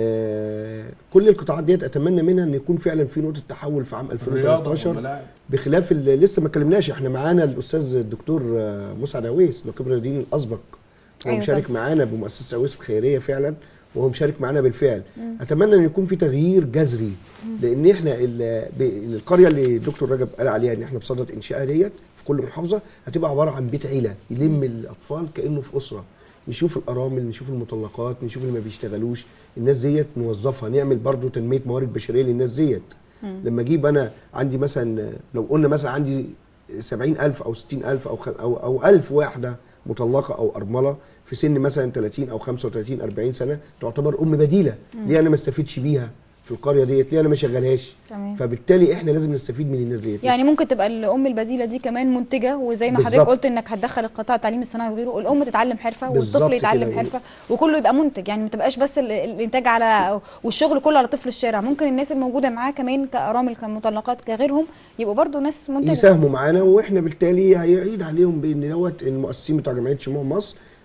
آه، كل القطاعات ديت اتمنى منها ان يكون فعلا في نقطه تحول في عام الرياضة 2013 والملاعب بخلاف اللي لسه ما اتكلمناش احنا معانا الاستاذ الدكتور آه، مسعد عويس نقيب الرياضيين الاسبق هو أيوة مشارك طبعا. معانا بمؤسسه عويس الخيريه فعلا وهو مشارك معانا بالفعل اتمنى ان يكون في تغيير جذري لان احنا ال- ب- القريه اللي الدكتور رجب قال عليها ان احنا بصدد انشائها ديت في كل محافظه هتبقى عباره عن بيت عيله يلم الاطفال كانه في اسره نشوف الارامل نشوف المطلقات نشوف اللي ما بيشتغلوش الناس ديت نوظفها نعمل برضو تنميه موارد بشريه للناس ديت مم. لما اجيب انا عندي مثلا لو قلنا مثلا عندي 70000 او 60000 او خ- او او 1000 واحده مطلقه او ارمله في سن مثلا 30 او 35 40 سنه تعتبر ام بديله ليه انا ما استفيدش بيها في القريه ديت ليه انا ما شغلهاش تمام فبالتالي احنا لازم نستفيد من الناس ديت يعني ممكن تبقى الام البديله دي كمان منتجه وزي ما حضرتك بالظبط. قلت انك هتدخل القطاع التعليم الصناعي وغيره الام تتعلم حرفه بالظبط والطفل يتعلم كده. حرفه وكله يبقى منتج يعني ما تبقاش بس ال- الانتاج على والشغل كله على طفل الشارع ممكن الناس الموجوده معاه كمان كارامل كمطلقات كغيرهم يبقوا برضو ناس منتجه يساهموا معانا واحنا بالتالي هيعيد عليهم بان دوت المؤسسين بتوع جمعيه شموع مصر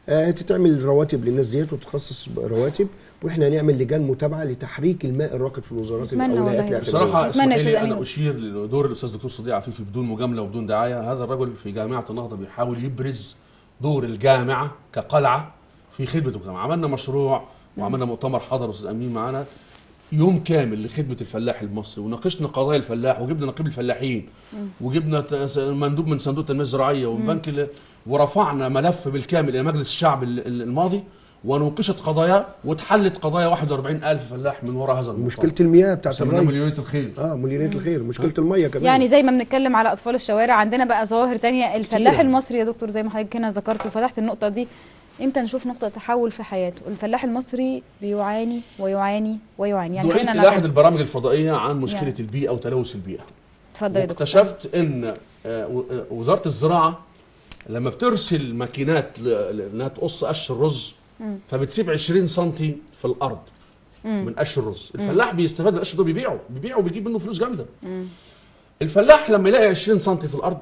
آه تتعمل رواتب للناس ديت وتخصص رواتب واحنا هنعمل لجان متابعه لتحريك الماء الراكد في الوزارات أتمنى الاولويات والله. الاعتباريه بصراحه أتمنى اسمح يا لي أستاذ انا أمين. اشير لدور الاستاذ دكتور صديق عفيفي بدون مجامله وبدون دعايه هذا الرجل في جامعه النهضه بيحاول يبرز دور الجامعه كقلعه في خدمه المجتمع عملنا مشروع وعملنا مؤتمر حضر استاذ امين معانا يوم كامل لخدمه الفلاح المصري وناقشنا قضايا الفلاح وجبنا نقيب الفلاحين وجبنا ت- مندوب من صندوق التنميه الزراعيه ومن بنك ال- ورفعنا ملف بالكامل الى مجلس الشعب ال- ال- الماضي ونوقشت قضايا واتحلت قضايا 41000 فلاح من وراء هذا المؤتمر مشكله المياه بتاعت سميناه الري مليونيه الخير اه مليونيه الخير مشكله الميه كمان يعني زي ما بنتكلم على اطفال الشوارع عندنا بقى ظواهر تانية الفلاح كتير. المصري يا دكتور زي ما حضرتك هنا ذكرت وفتحت النقطه دي امتى نشوف نقطه تحول في حياته الفلاح المصري بيعاني ويعاني ويعاني يعني دعيت خلينا الى احد نعرف. البرامج الفضائيه عن مشكله يعني. البيئه وتلوث البيئه اتفضل يا دكتور واكتشفت ان آه، و- آه، وزاره الزراعه لما بترسل ماكينات ل- ل- انها تقص قش الرز مم. فبتسيب 20 سم في الارض مم. من قش الرز الفلاح بيستفاد من القش ده بيبيعه بيبيعه وبيجيب منه فلوس جامده مم. الفلاح لما يلاقي 20 سم في الارض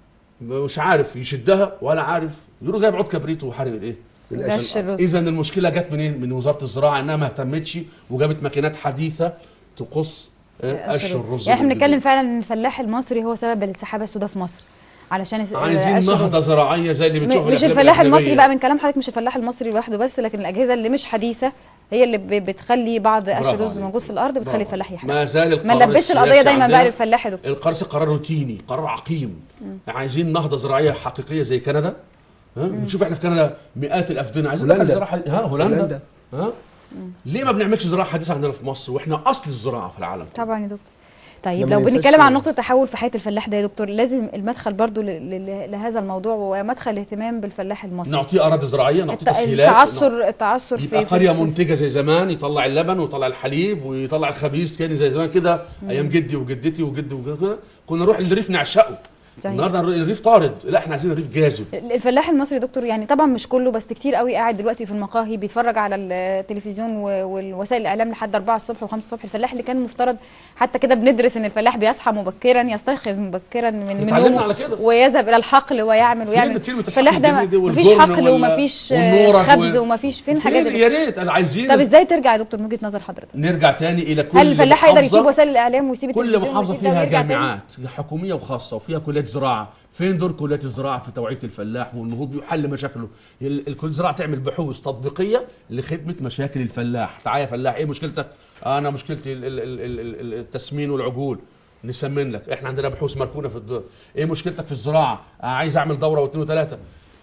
مش عارف يشدها ولا عارف يروح جايب عود كبريت وحارق الايه قش الرز اذا المشكله جت منين من وزاره الزراعه انها ما اهتمتش وجابت ماكينات حديثه تقص آه، قش الرز يعني احنا بنتكلم بالجديد. فعلا ان الفلاح المصري هو سبب السحابه السوداء في مصر علشان الس- عايزين قش نهضه الرز. زراعيه زي اللي بنشوفها م- مش في الأفلام الفلاح المصري الأجنبية. بقى من كلام حضرتك مش الفلاح المصري لوحده بس لكن الاجهزه اللي مش حديثه هي اللي ب- بتخلي بعض قش برافو الرز عليك. موجود في الارض بتخلي برافو. الفلاح يحرق ما زال ما القرار نلبسش القضيه السياسي دايما عندنا بقى للفلاح يا دكتور القرار قرار روتيني قرار عقيم عايزين نهضه زراعيه حقيقيه زي كندا ها بنشوف احنا في كندا مئات الافدنه عايزين هولندا. ندخل زراعه ها هولندا هولندا. ها ليه ما بنعملش زراعه حديثه عندنا في مصر واحنا اصل الزراعه في العالم طبعا يا دكتور طيب لما لو ننساش بنتكلم عن إن- نقطه تحول في حياه الفلاح ده يا دكتور لازم المدخل برضو ل- ل- لهذا الموضوع ومدخل الاهتمام بالفلاح المصري نعطيه اراضي زراعيه نعطيه الت- تسهيلات التعثر التعثر يبقى في قريه في- منتجه زي زمان يطلع اللبن ويطلع الحليب ويطلع الخبيث كان زي زمان كده ايام جدي وجدتي وجدي وكده كنا نروح الريف نعشقه صحيح. النهارده الريف طارد لا احنا عايزين الريف جاذب الفلاح المصري يا دكتور يعني طبعا مش كله بس كتير قوي قاعد دلوقتي في المقاهي بيتفرج على التلفزيون و- والوسائل الاعلام لحد 4 الصبح و5 الصبح الفلاح اللي كان مفترض حتى كده بندرس ان الفلاح بيصحى مبكرا يستيقظ مبكرا من من اتعلمنا نومه على كده. ويذهب الى الحقل ويعمل ويعمل كلمة الحقل الفلاح ده الجميل دي ما- مفيش والجرن حقل وال- ومفيش آه، والنورة خبز و- ومفيش فين الحاجات فين دي يا ريت انا عايزين طب ازاي ترجع يا دكتور من وجهه نظر حضرتك نرجع تاني الى كل هل الفلاح هيقدر محافظة- يسيب وسائل الاعلام ويسيب كل التلفزيون محافظه ويسيب ده فيها ويرجع تاني؟ جامعات حكوميه وخاصه وفيها كليات زراعه فين دور كليات الزراعه في توعيه الفلاح والنهوض بيحل مشاكله ال- الكليه الزراعه تعمل بحوث تطبيقيه لخدمه مشاكل الفلاح تعالى يا فلاح ايه مشكلتك انا مشكلتي ال- ال- ال- ال- ال- التسمين والعجول نسمن لك احنا عندنا بحوث مركونه في الدور ايه مشكلتك في الزراعه آه، عايز اعمل دوره واثنين وثلاثه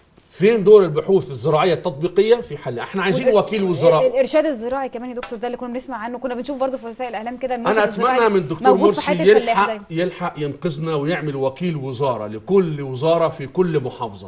فين دور البحوث الزراعيه التطبيقيه في حل احنا عايزين والإر- وكيل وزراء الارشاد الزراعي كمان يا دكتور ده اللي كنا بنسمع عنه كنا بنشوف برضه في وسائل الاعلام كده المرشد انا الزراعي اتمنى من الدكتور موجود في مرسي حياه الفلاح يلحق دايما يلحق ينقذنا ويعمل وكيل وزاره لكل وزاره في كل محافظه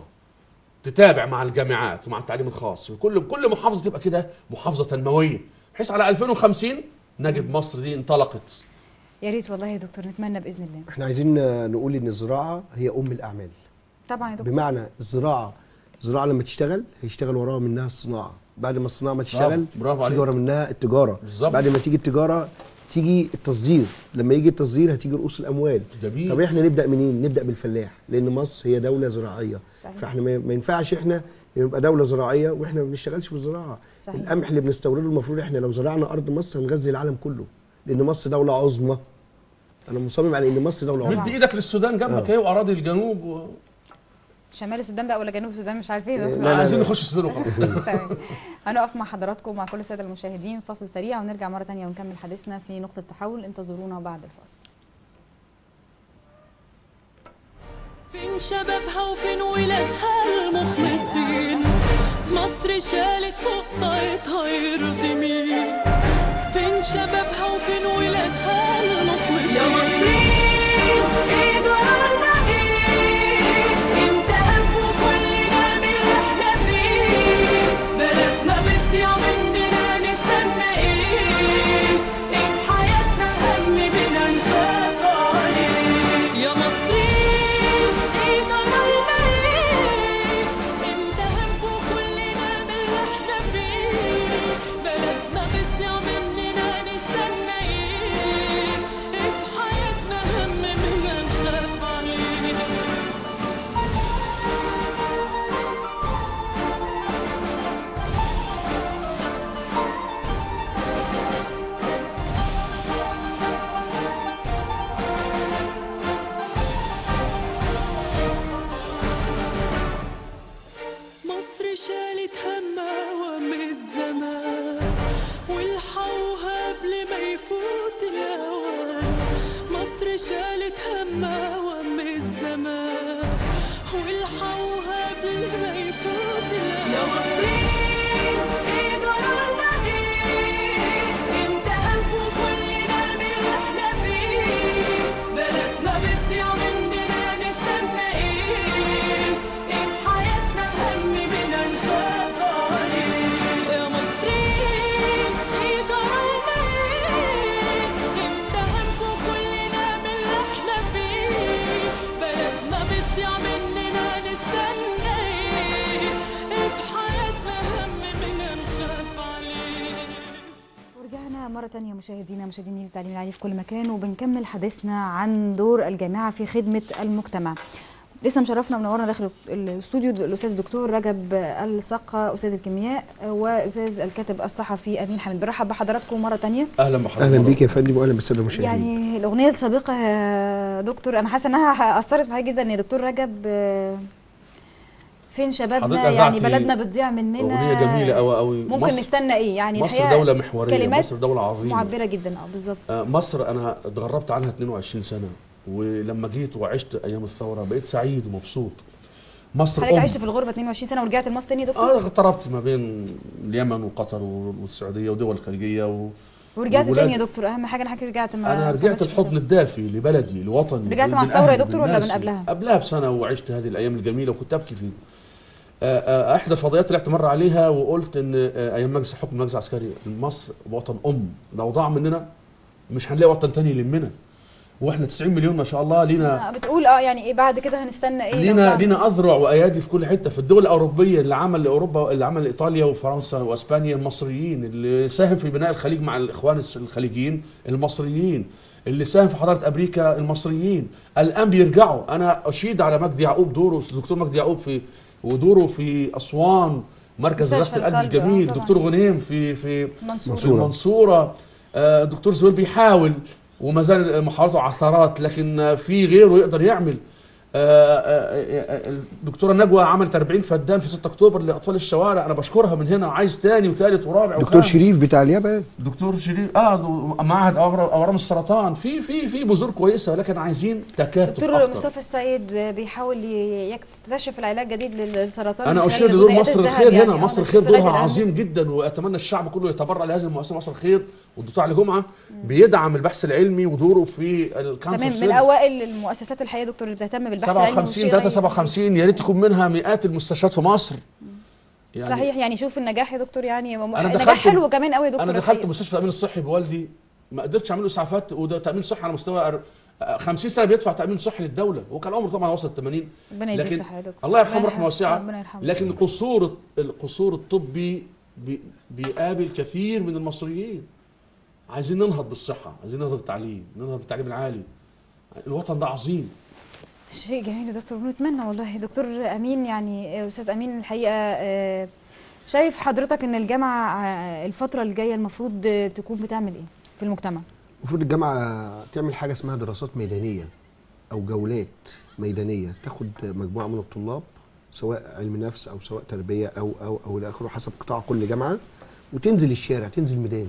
تتابع مع الجامعات ومع التعليم الخاص كل كل محافظه تبقى كده محافظه تنمويه بحيث على 2050 نجد مصر دي انطلقت يا ريت والله يا دكتور نتمنى باذن الله احنا عايزين آه، نقول ان الزراعه هي ام الاعمال طبعا يا دكتور بمعنى الزراعه الزراعه لما تشتغل هيشتغل وراها منها الصناعه بعد ما الصناعه ما تشتغل برافو تيجي عليك. ورا منها التجاره بالظبط. بعد ما تيجي التجاره تيجي التصدير لما يجي التصدير هتيجي رؤوس الاموال جميل. طب احنا نبدا منين نبدا بالفلاح لان مصر هي دوله زراعيه صحيح. فاحنا ما ما ينفعش احنا نبقى دوله زراعيه واحنا ما بنشتغلش في الزراعه صحيح. القمح اللي بنستورده المفروض احنا لو زرعنا ارض مصر هنغذي العالم كله لان مصر دوله عظمى انا مصمم على ان مصر دوله مد عظمى ايدك للسودان جنبك آه. اهي واراضي الجنوب و... شمال السودان بقى ولا جنوب السودان مش عارفين لا، دكتور. لا، عايزين لا. نخش السودان وخلاص تمام هنقف مع حضراتكم ومع كل الساده المشاهدين فاصل سريع ونرجع مره ثانيه ونكمل حديثنا في نقطه تحول انتظرونا بعد الفاصل فين شبابها وفين ولادها المخلصين مصر شالت فوق طاقتها يرضي مين فين شبابها وفين ولادها المخلصين يا مصريين ايه دورنا ايه انت هنفوق كلنا من اللي احنا فيه بلدنا بتضيع مننا نستنى ايه ايه في حياتنا هم بينا نخاف عليه يا مصريين ايه ضررنا ايه امتى هنفوق كلنا من اللي احنا فيه بلدنا مرة تانية مشاهدينا مشاهدين التعليم العالي في كل مكان وبنكمل حديثنا عن دور الجامعة في خدمة المجتمع لسه مشرفنا ومنورنا داخل الاستوديو الاستاذ الدكتور رجب السقا استاذ الكيمياء واستاذ الكاتب الصحفي امين حميد برحب بحضراتكم مره تانية اهلا بحضرتك اهلا بيك يا فندم واهلا بالساده المشاهدين يعني الاغنيه السابقه يا دكتور انا حاسه انها اثرت معايا جدا يا دكتور رجب آه، فين شبابنا حضرتك يعني أذعتي بلدنا بتضيع مننا اغنيه جميله قوي قوي ممكن نستنى ايه يعني مصر الحقيقة دوله محوريه كلمات مصر دوله عظيمه معبره جدا اه بالظبط آه، مصر انا اتغربت عنها 22 سنه ولما جيت وعشت ايام الثوره بقيت سعيد ومبسوط مصر حضرتك أم. عشت في الغربه 22 سنه ورجعت لمصر تاني يا دكتور اه اغتربت ما بين اليمن وقطر والسعوديه ودول الخليجيه و... ورجعت وولاد- تاني يا دكتور اهم حاجه انا حضرتك رجعت ما انا رجعت كملتش في الحضن الدافي لبلدي لوطني رجعت مع بالأهل، الثورة يا دكتور ولا بالناس. من قبلها؟ قبلها بسنه وعشت هذه الايام الجميله وكنت ابكي فيه آه، آه، احدى الفضائيات طلعت مره عليها وقلت ان آه، ايام مجلس حكم المجلس العسكري مصر وطن ام لو ضاع مننا مش هنلاقي وطن تاني يلمنا واحنا 90 مليون ما شاء الله لينا آه، بتقول اه يعني ايه بعد كده هنستنى ايه لو لينا بعد- لينا اذرع وايادي في كل حته في الدول الاوروبيه اللي عمل لاوروبا اللي عمل ايطاليا وفرنسا واسبانيا المصريين اللي ساهم في بناء الخليج مع الاخوان الخليجيين المصريين اللي ساهم في حضاره امريكا المصريين الان بيرجعوا انا اشيد على مجدي يعقوب دوره الدكتور مجدي يعقوب في ودوره في اسوان مركز مستشفى رفع القلب القلب، آه، الجميل طبعاً. دكتور غنيم في في منصور في المنصورة آه، دكتور زويل بيحاول وما زال محاولته عثرات لكن آه، في غيره يقدر يعمل آه، آه، آه، الدكتوره نجوى عملت 40 فدان في 6 اكتوبر لاطفال الشوارع انا بشكرها من هنا وعايز تاني وتالت ورابع دكتور وخامس. شريف بتاع اليابان دكتور شريف اه دو- معهد أورا- اورام السرطان في في في بذور كويسه ولكن عايزين تكاتف دكتور أكتر. مصطفى السيد بيحاول ي- يكتشف العلاج جديد للسرطان انا من اشير خلال لدور الجزيئات مصر الذهب الخير يعني. هنا آه، مصر بس الخير في غاية دورها الأهمية. عظيم جدا واتمنى الشعب كله يتبرع لهذه المؤسسه مصر الخير والدكتور علي جمعه بيدعم البحث العلمي ودوره في الكانسر تمام من سيل. اوائل المؤسسات الحقيقيه يا دكتور اللي بتهتم بالبحث العلمي 57 والشيء 357 يا ريت يكون منها مئات المستشفيات في مصر يعني صحيح يعني شوف النجاح يا دكتور يعني أنا نجاح دخلت- حلو كمان قوي يا دكتور انا دخلت الحقيقة. مستشفى التامين الصحي بوالدي ما قدرتش اعمل له اسعافات وده تامين صحي على مستوى أر- 50 سنه بيدفع تامين صحي للدوله وكان عمره طبعا وصل 80 ربنا يديه لكن الصحه يا دكتور الله يرحمه ربنا رحمه واسعه ربنا يرحمه لكن القصور القصور الطبي بي- بيقابل كثير من المصريين عايزين ننهض بالصحه عايزين ننهض بالتعليم ننهض بالتعليم العالي الوطن ده عظيم شيء جميل يا دكتور بنتمنى والله دكتور امين يعني آه، استاذ امين الحقيقه آه، شايف حضرتك ان الجامعه آه، الفتره الجايه المفروض آه، تكون بتعمل ايه في المجتمع المفروض الجامعه تعمل حاجه اسمها دراسات ميدانيه او جولات ميدانيه تاخد مجموعه من الطلاب سواء علم نفس او سواء تربيه او او او الى اخره حسب قطاع كل جامعه وتنزل الشارع تنزل ميدان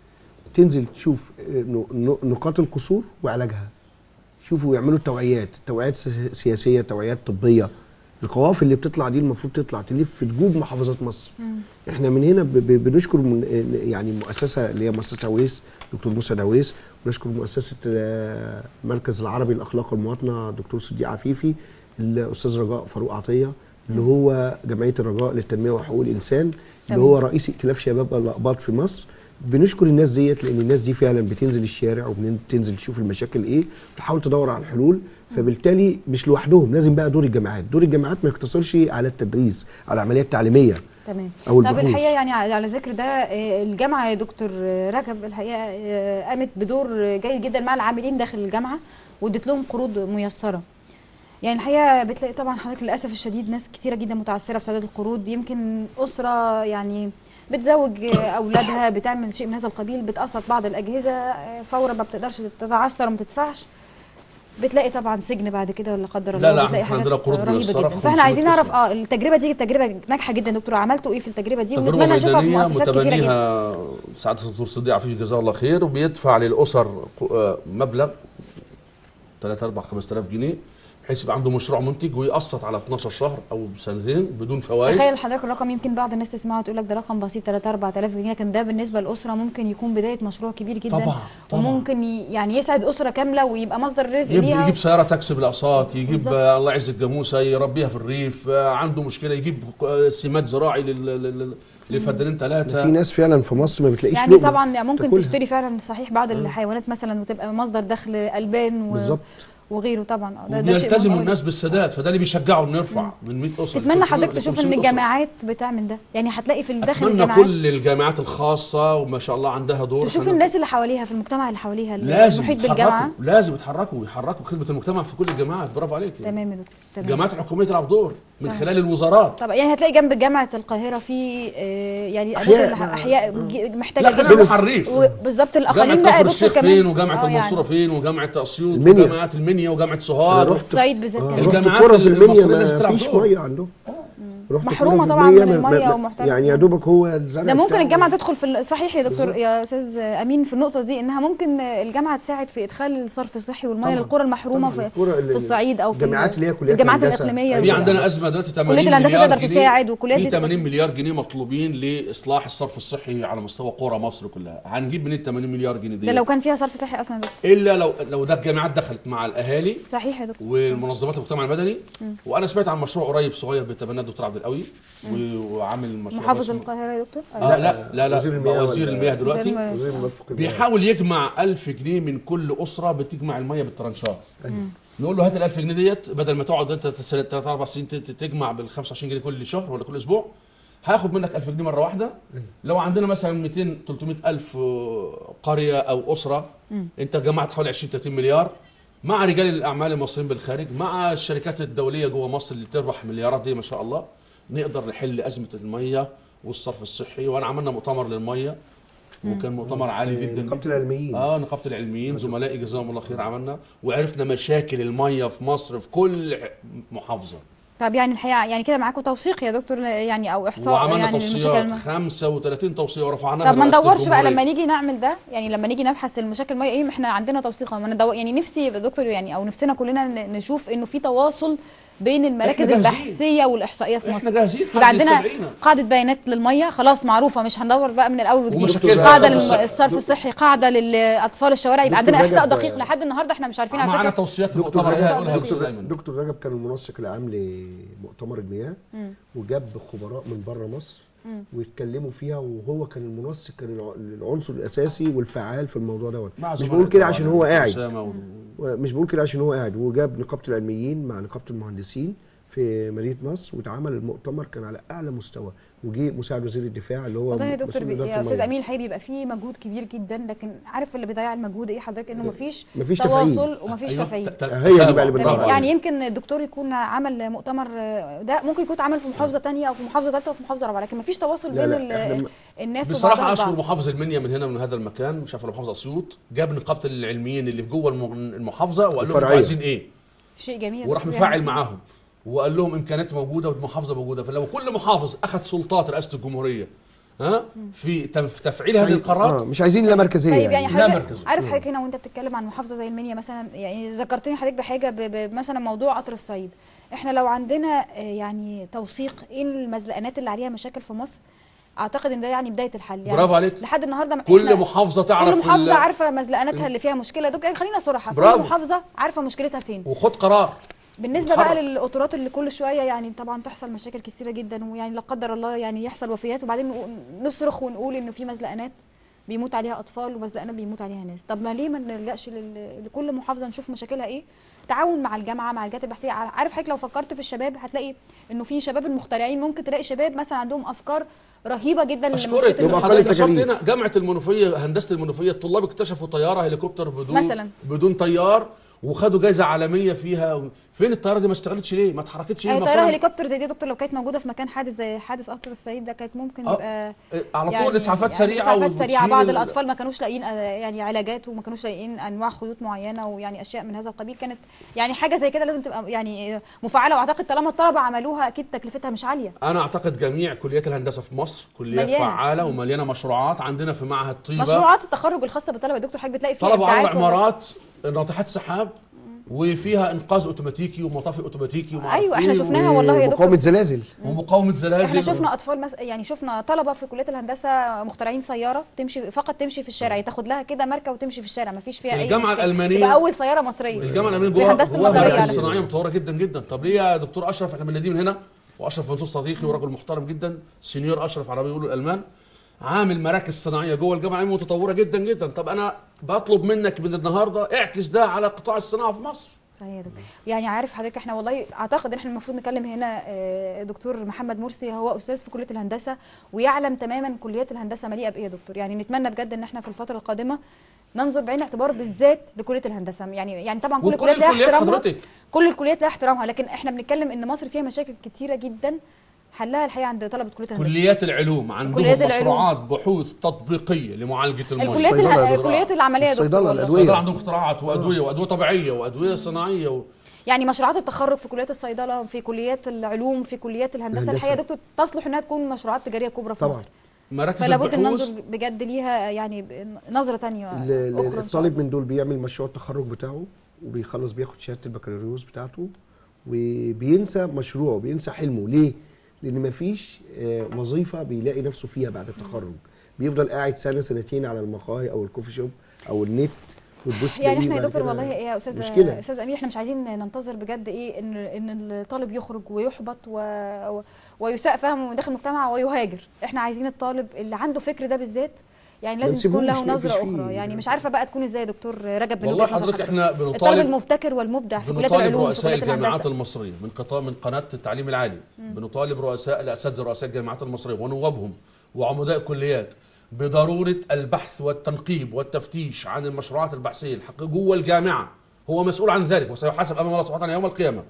تنزل تشوف آه، ن- ن- نقاط القصور وعلاجها شوفوا يعملوا توعيات توعيات سيا- سياسيه توعيات طبيه القوافل اللي بتطلع دي المفروض تطلع تلف في جوب محافظات مصر احنا من هنا ب- ب- بنشكر من يعني المؤسسه اللي هي مؤسسه عويس دكتور موسى داويس ونشكر مؤسسه آه، المركز العربي للاخلاق والمواطنه دكتور صديق عفيفي الاستاذ رجاء فاروق عطيه اللي هو جمعيه الرجاء للتنميه وحقوق الانسان اللي تمام. هو رئيس ائتلاف شباب الاقباط في مصر بنشكر الناس ديت لان الناس دي فعلا بتنزل الشارع وبتنزل تشوف المشاكل ايه بتحاول تدور على الحلول فبالتالي مش لوحدهم لازم بقى دور الجامعات دور الجامعات ما يقتصرش على التدريس على العمليه التعليميه تمام أو طب البحوث. الحقيقه يعني على على ذكر ده آه، الجامعه يا دكتور آه، رجب الحقيقه آه، قامت بدور آه، جيد جدا مع العاملين داخل الجامعه وادت لهم قروض ميسره يعني الحقيقه بتلاقي طبعا حضرتك للاسف الشديد ناس كتيره جدا متعثره في سداد القروض يمكن اسره يعني بتزوج آه، اولادها بتعمل شيء من هذا القبيل بتقسط بعض الاجهزه آه، فورا ما بتقدرش تتعثر وما تدفعش بتلاقي طبعا سجن بعد كده لا قدر الله لا، لا، بتلاقي احنا حاجات عندنا قروض رهيبه ميسرة جدا في فاحنا عايزين 500 نعرف قسم. اه التجربه دي تجربه ناجحه جدا دكتور عملتوا ايه في التجربه دي تجربة ونتمنى نشوفها في ميدانية مؤسسات كتيره جدا متبنيها سعادة الدكتور صديق عفيف جزاه الله خير وبيدفع للأسر ق- آه، مبلغ 3 4 5000 جنيه بحيث يبقى عنده مشروع منتج ويقسط على 12 شهر أو سنتين بدون فوائد تخيل حضرتك الرقم يمكن بعض الناس تسمعه وتقول لك ده رقم بسيط 3 4000 جنيه لكن ده بالنسبه للاسره ممكن يكون بدايه مشروع كبير جدا طبعا طبعا وممكن ي- يعني يسعد اسره كامله ويبقى مصدر رزق يجيب, ليها يجيب سيارة تاكسي بالأقساط يجيب بالظبط. آه، الله يعز الجاموسة يربيها في الريف آه، عنده مشكلة يجيب آه، سماد زراعي لل- لل- لل- لفدانين ثلاثة في ناس فعلا في مصر ما بتلاقيش يعني لقمة طبعا ممكن تاكلها. تشتري فعلا صحيح بعض الحيوانات مثلا وتبقى مصدر دخل البان و... بالظبط وغيره طبعا آه، ده ده شيء وبيلتزموا مهم أوي. الناس بالسداد فده اللي بيشجعه انه يرفع من 100 اسره تتمنى ل 300 حضرتك ل تشوف 500 ان أسرة. الجامعات بتعمل ده يعني هتلاقي في داخل اتمنى الجامعات كل الجامعات الخاصه وما شاء الله عندها دور تشوف إحنا- الناس اللي حواليها في المجتمع اللي حواليها لازم المحيط يتحركوا بالجامعه لازم يتحركوا ويحركوا خدمه المجتمع في كل الجامعات برافو عليك تمام يا دكتور تمام الجامعات الحكوميه تلعب دور من تمام. خلال الوزارات طب يعني هتلاقي جنب جامعه القاهره في آه، يعني أحياء أماكن ما- احياء آه. ج- محتاجه لا خلينا جدا نروح على الريف وبالظبط جامعه الاقاليم بقى يا كفر دكتور الشيخ كمان فين وجامعه آه، المنصوره يعني فين وجامعه اسيوط المنيا. وجامعه المنيا وجامعه أنا سوهاج رحت- الصعيد بالذات آه، كمان رحت الجامعات كوره في المنيا المصرية ما بتلعب فيش دور. ميه عندهم رحت محرومة كورة في طبعاً المنيا من ما- المية ما- ومحتاجة- يعني يا دوبك هو الزرع ده ممكن بتاعه. الجامعه تدخل في ال- صحيح يا دكتور بالظبط. يا استاذ امين في النقطه دي انها ممكن الجامعه تساعد في ادخال الصرف الصحي والميه طبعاً. للقرى المحرومه طبعاً. في, القرى ال- في الصعيد او في الجامعات اللي هي كليات الجامعات الهندسة. الاقليميه في أيوة. عندنا ازمه دلوقتي 80 كلية الهندسة مليار تقدر جنيه تساعد وكليات في دي 80 تقدر- مليار جنيه مطلوبين لاصلاح الصرف الصحي على مستوى قرى مصر كلها هنجيب منين 80 مليار جنيه دي ده لو كان فيها صرف صحي اصلا يا دكتور الا لو لو ده الجامعات دخلت مع الاهالي صحيح يا دكتور والمنظمات المجتمع المدني مم. وانا سمعت عن مشروع قريب صغير بيتبناه الدكتور عبد القوي و- وعامل مشروع محافظ اسمه- القاهره يا دكتور آه لا لا لا وزير بقى المياه وزير ولا- المياه دلوقتي وزير المياه. وزير المرافق المياه. بيحاول يجمع 1000 جنيه من كل اسره بتجمع الميه بالترنشات أيوة. نقول له هات ال 1000 جنيه ديت بدل ما تقعد انت 3 4 سنين ت- تجمع بال 25 جنيه كل شهر ولا كل اسبوع هاخد منك 1000 جنيه مره واحده لو عندنا مثلا 200 300 الف آه، قريه او اسره مم. انت جمعت حوالي 20 30 مليار مع رجال الاعمال المصريين بالخارج مع الشركات الدوليه جوه مصر اللي بتربح مليارات دي ما شاء الله نقدر نحل ازمه الميه والصرف الصحي وانا عملنا مؤتمر للميه وكان مؤتمر عالي جدا نقابه العلميين اه نقابه العلميين زملائي جزاهم الله خير عملنا وعرفنا مشاكل الميه في مصر في كل محافظه طب يعني الحقيقه يعني كده معاكم توثيق يا دكتور يعني او احصاء وعملنا يعني للمشاكل توصيات الم- 35 توصيه ورفعناها طب ما لرئاسة ندورش بقى الجمهورية. لما نيجي نعمل ده يعني لما نيجي نبحث المشاكل الميه ايه ما احنا عندنا توثيق ما ندور يعني نفسي يا دكتور يعني او نفسنا كلنا ن- نشوف انه في تواصل بين المراكز جاهزين. البحثيه والاحصائيه في احنا مصر جاهزين يبقى حد عندنا يستدعينا. قاعده بيانات للميه خلاص معروفه مش هندور بقى من الاول وجديد ومشاكلها. قاعده الصرف الصحي. للصرف الصحي قاعده للاطفال الشوارع يبقى دكتور عندنا احصاء رجب، دقيق لحد النهارده احنا مش عارفين على معانا فكره توصيات دكتور المؤتمر رجب ده هيقولها دكتور, الاستاذ ايمن دكتور رجب كان المنسق العام لمؤتمر المياه مم. وجاب خبراء من بره مصر مم. ويتكلموا فيها وهو كان المنسق كان الع- العنصر الاساسي والفعال في الموضوع دوت مع مش زملائي بقول كده طبعاً، عشان هو قاعد أسامة و- مش بقول كده عشان هو قاعد وجاب نقابه العلميين مع نقابه المهندسين في مدينه نصر واتعمل المؤتمر كان على اعلى مستوى وجي مساعد وزير الدفاع اللي هو والله يا دكتور مسؤول بي- إدارة يا استاذ المياه. امين الحقيقه بيبقى فيه مجهود كبير جدا لكن عارف اللي بيضيع المجهود ايه حضرتك انه مفيش مفيش تواصل ومفيش أيوة، تفاعل ت- ت- هي دي بقى اللي تتابع. بندور تمام عليها. يعني يمكن الدكتور يكون عمل مؤتمر آه، ده ممكن يكون اتعمل في محافظه تانية او في محافظه ثالثه وفي محافظه رابعه لكن مفيش تواصل لا، بين لا، ال- إحنا م- الناس بصراحه وبعضها اشكر البعض محافظ المنيا من هنا من هذا المكان مش عارف ولا محافظ اسيوط جاب نقابه العلميين اللي في جوه الم- المحافظه وقال لهم انتوا الفرعية. عايزين ايه شيء جميل وراح يعني مفعل معاهم وقال لهم امكانيات موجوده والمحافظه موجوده فلو كل محافظ اخذ سلطات رئاسه الجمهوريه ها في تف- تفعيل هذه عايز- القرارات آه مش عايزين لا مركزيه طيب يعني لا حضرتك مركز. عارف حضرتك هنا وانت بتتكلم عن محافظه زي المنيا مثلا يعني ذكرتني حضرتك بحاجه ب- ب- مثلا موضوع قطر الصعيد احنا لو عندنا آه، يعني توثيق ايه المزلقانات اللي عليها مشاكل في مصر اعتقد ان ده يعني بدايه الحل يعني برافو عليك. لحد النهارده ما- كل إحنا- محافظه تعرف كل محافظه ال- عارفه مزلقاناتها اللي فيها مشكله دول يعني خلينا صراحه برافو. كل محافظه عارفه مشكلتها فين وخد قرار بالنسبه اتحرك. بقى للقطورات اللي كل شويه يعني طبعا تحصل مشاكل كثيره جدا ويعني لا قدر الله يعني يحصل وفيات وبعدين نقول- نصرخ ونقول انه في مزلقانات بيموت عليها اطفال ومزلقانات بيموت عليها ناس طب ما ليه ما نلجاش لل- لكل محافظه نشوف مشاكلها ايه تعاون مع الجامعه مع الجهات البحثيه عارف حضرتك لو فكرت في الشباب هتلاقي انه في شباب المخترعين ممكن تلاقي شباب مثلا عندهم افكار رهيبه جدا اشكرك لمشكله يبقى المخدرات. أقل حضرتك نشرت التكاليف. هنا جامعه المنوفيه هندسه المنوفيه الطلاب اكتشفوا طياره هليكوبتر بدون مثلاً. بدون طيار وخدوا جائزه عالميه فيها فين الطياره دي ما اشتغلتش ليه ما اتحركتش ليه آه، المفروض- طياره هليكوبتر زي دي يا دكتور لو كانت موجوده في مكان حادث زي حادث قطر الصعيد ده كانت ممكن آه. يبقى على طول يعني- اسعافات يعني سريعه اسعافات سريعه وبتشيل بعض ال- الاطفال ما كانوش لاقيين آه، يعني علاجات وما كانوش لاقيين انواع خيوط معينه ويعني اشياء من هذا القبيل كانت يعني حاجه زي كده لازم تبقى يعني آه، مفعله واعتقد طالما الطلبه عملوها اكيد تكلفتها مش عاليه انا اعتقد جميع كليات الهندسه في مصر كليات مليانة. فعاله ومليانه مشروعات عندنا في معهد طيبه مشروعات التخرج الخاصه بالطلبه يا دكتور حضرتك بتلاقي فيها طلبوا على إبداعات و- عمارات ناطحات سحاب وفيها انقاذ اوتوماتيكي ومطافي اوتوماتيكي وما أيوة، أعرف إحنا إيه شفناها والله يا دكتور. مقاومه زلازل ومقاومه زلازل احنا شفنا اطفال مس... يعني شفنا طلبه في كليه الهندسه مخترعين سياره تمشي فقط تمشي في الشارع تاخد لها كده ماركه وتمشي في الشارع ما فيش فيها اي الجامعة مشكلة. الألمانية- تبقى اول سياره مصريه الجامعه الامريكيه زي جواها هندسة جواها المطرية مراكز على صناعيه متطوره جدا جدا طب ليه يا دكتور اشرف احنا بنناديه من هنا واشرف منصور صديقي وراجل محترم جدا سينيور اشرف على ما بيقولوا الالمان عامل مراكز صناعيه جوه الجامعه العلميه متطوره جدا جدا طب انا بطلب منك من النهارده اعكس ده على قطاع الصناعه في مصر صحيح يا دكتور يعني عارف حضرتك احنا والله اعتقد ان احنا المفروض نكلم هنا آه، دكتور محمد مرسي هو استاذ في كليه الهندسه ويعلم تماما كليات الهندسه مليئه بايه يا دكتور يعني نتمنى بجد ان احنا في الفتره القادمه ننظر بعين الاعتبار بالذات لكليه الهندسه يعني يعني طبعا كل وكل الكليات لها الكليات احترامها حضرتك كل الكليات لها احترامها لكن احنا بنتكلم ان مصر فيها مشاكل كتيره جدا حلها الحقيقه عند طلبه كليه الهندسه كليات العلوم عندهم كليات العلوم. مشروعات بحوث تطبيقيه لمعالجه الميه الكليات الصيدلة الها- يا دكتور. الكليات العمليه يا دكتور الصيدلة، والله. الأدوية. الصيدله عندهم اختراعات وادويه وادويه طبيعيه وادويه صناعيه و... يعني مشروعات التخرج في كليات الصيدله في كليات العلوم في كليات الهندسه الهندسة. الحقيقه يا دكتور تصلح انها تكون مشروعات تجاريه كبرى في طبعا. مصر مراكز فلا بد ان البحوث ننظر بجد ليها يعني ب- نظره تانية ال- ال- اخرى إن شاء الطالب الله. من دول بيعمل مشروع التخرج بتاعه وبيخلص بياخد شهاده البكالوريوس بتاعته وبينسى مشروعه بينسى حلمه ليه؟ لان مفيش آه، وظيفه بيلاقي نفسه فيها بعد التخرج بيفضل قاعد سنه سنتين على المقاهي او الكوفي شوب او النت وتبص يعني تلاقيه احنا يا بعد دكتور كده والله يا استاذ مشكلة. استاذ امير احنا مش عايزين ننتظر بجد ايه ان ان الطالب يخرج ويحبط و... و... ويساء فهمه من داخل المجتمع ويهاجر احنا عايزين الطالب اللي عنده فكر ده بالذات يعني ما لازم تكون له نسيبوش، نظره نقفش فيه. اخرى يعني مش عارفه بقى تكون ازاي يا دكتور رجب من والله وجهة نظر حضرتك احنا الطالب بنطالب المبتكر والمبدع في كليات بنطالب العلوم في رؤساء كليات الجامعات الهندسه المصريه من قطاع من قناه التعليم العالي بنطالب رؤساء الاساتذه رؤساء الجامعات المصريه ونوابهم وعمداء الكليات بضروره البحث والتنقيب والتفتيش عن المشروعات البحثيه الحق جوه الجامعه هو مسؤول عن ذلك وسيحاسب امام الله سبحانه وتعالى يوم القيامه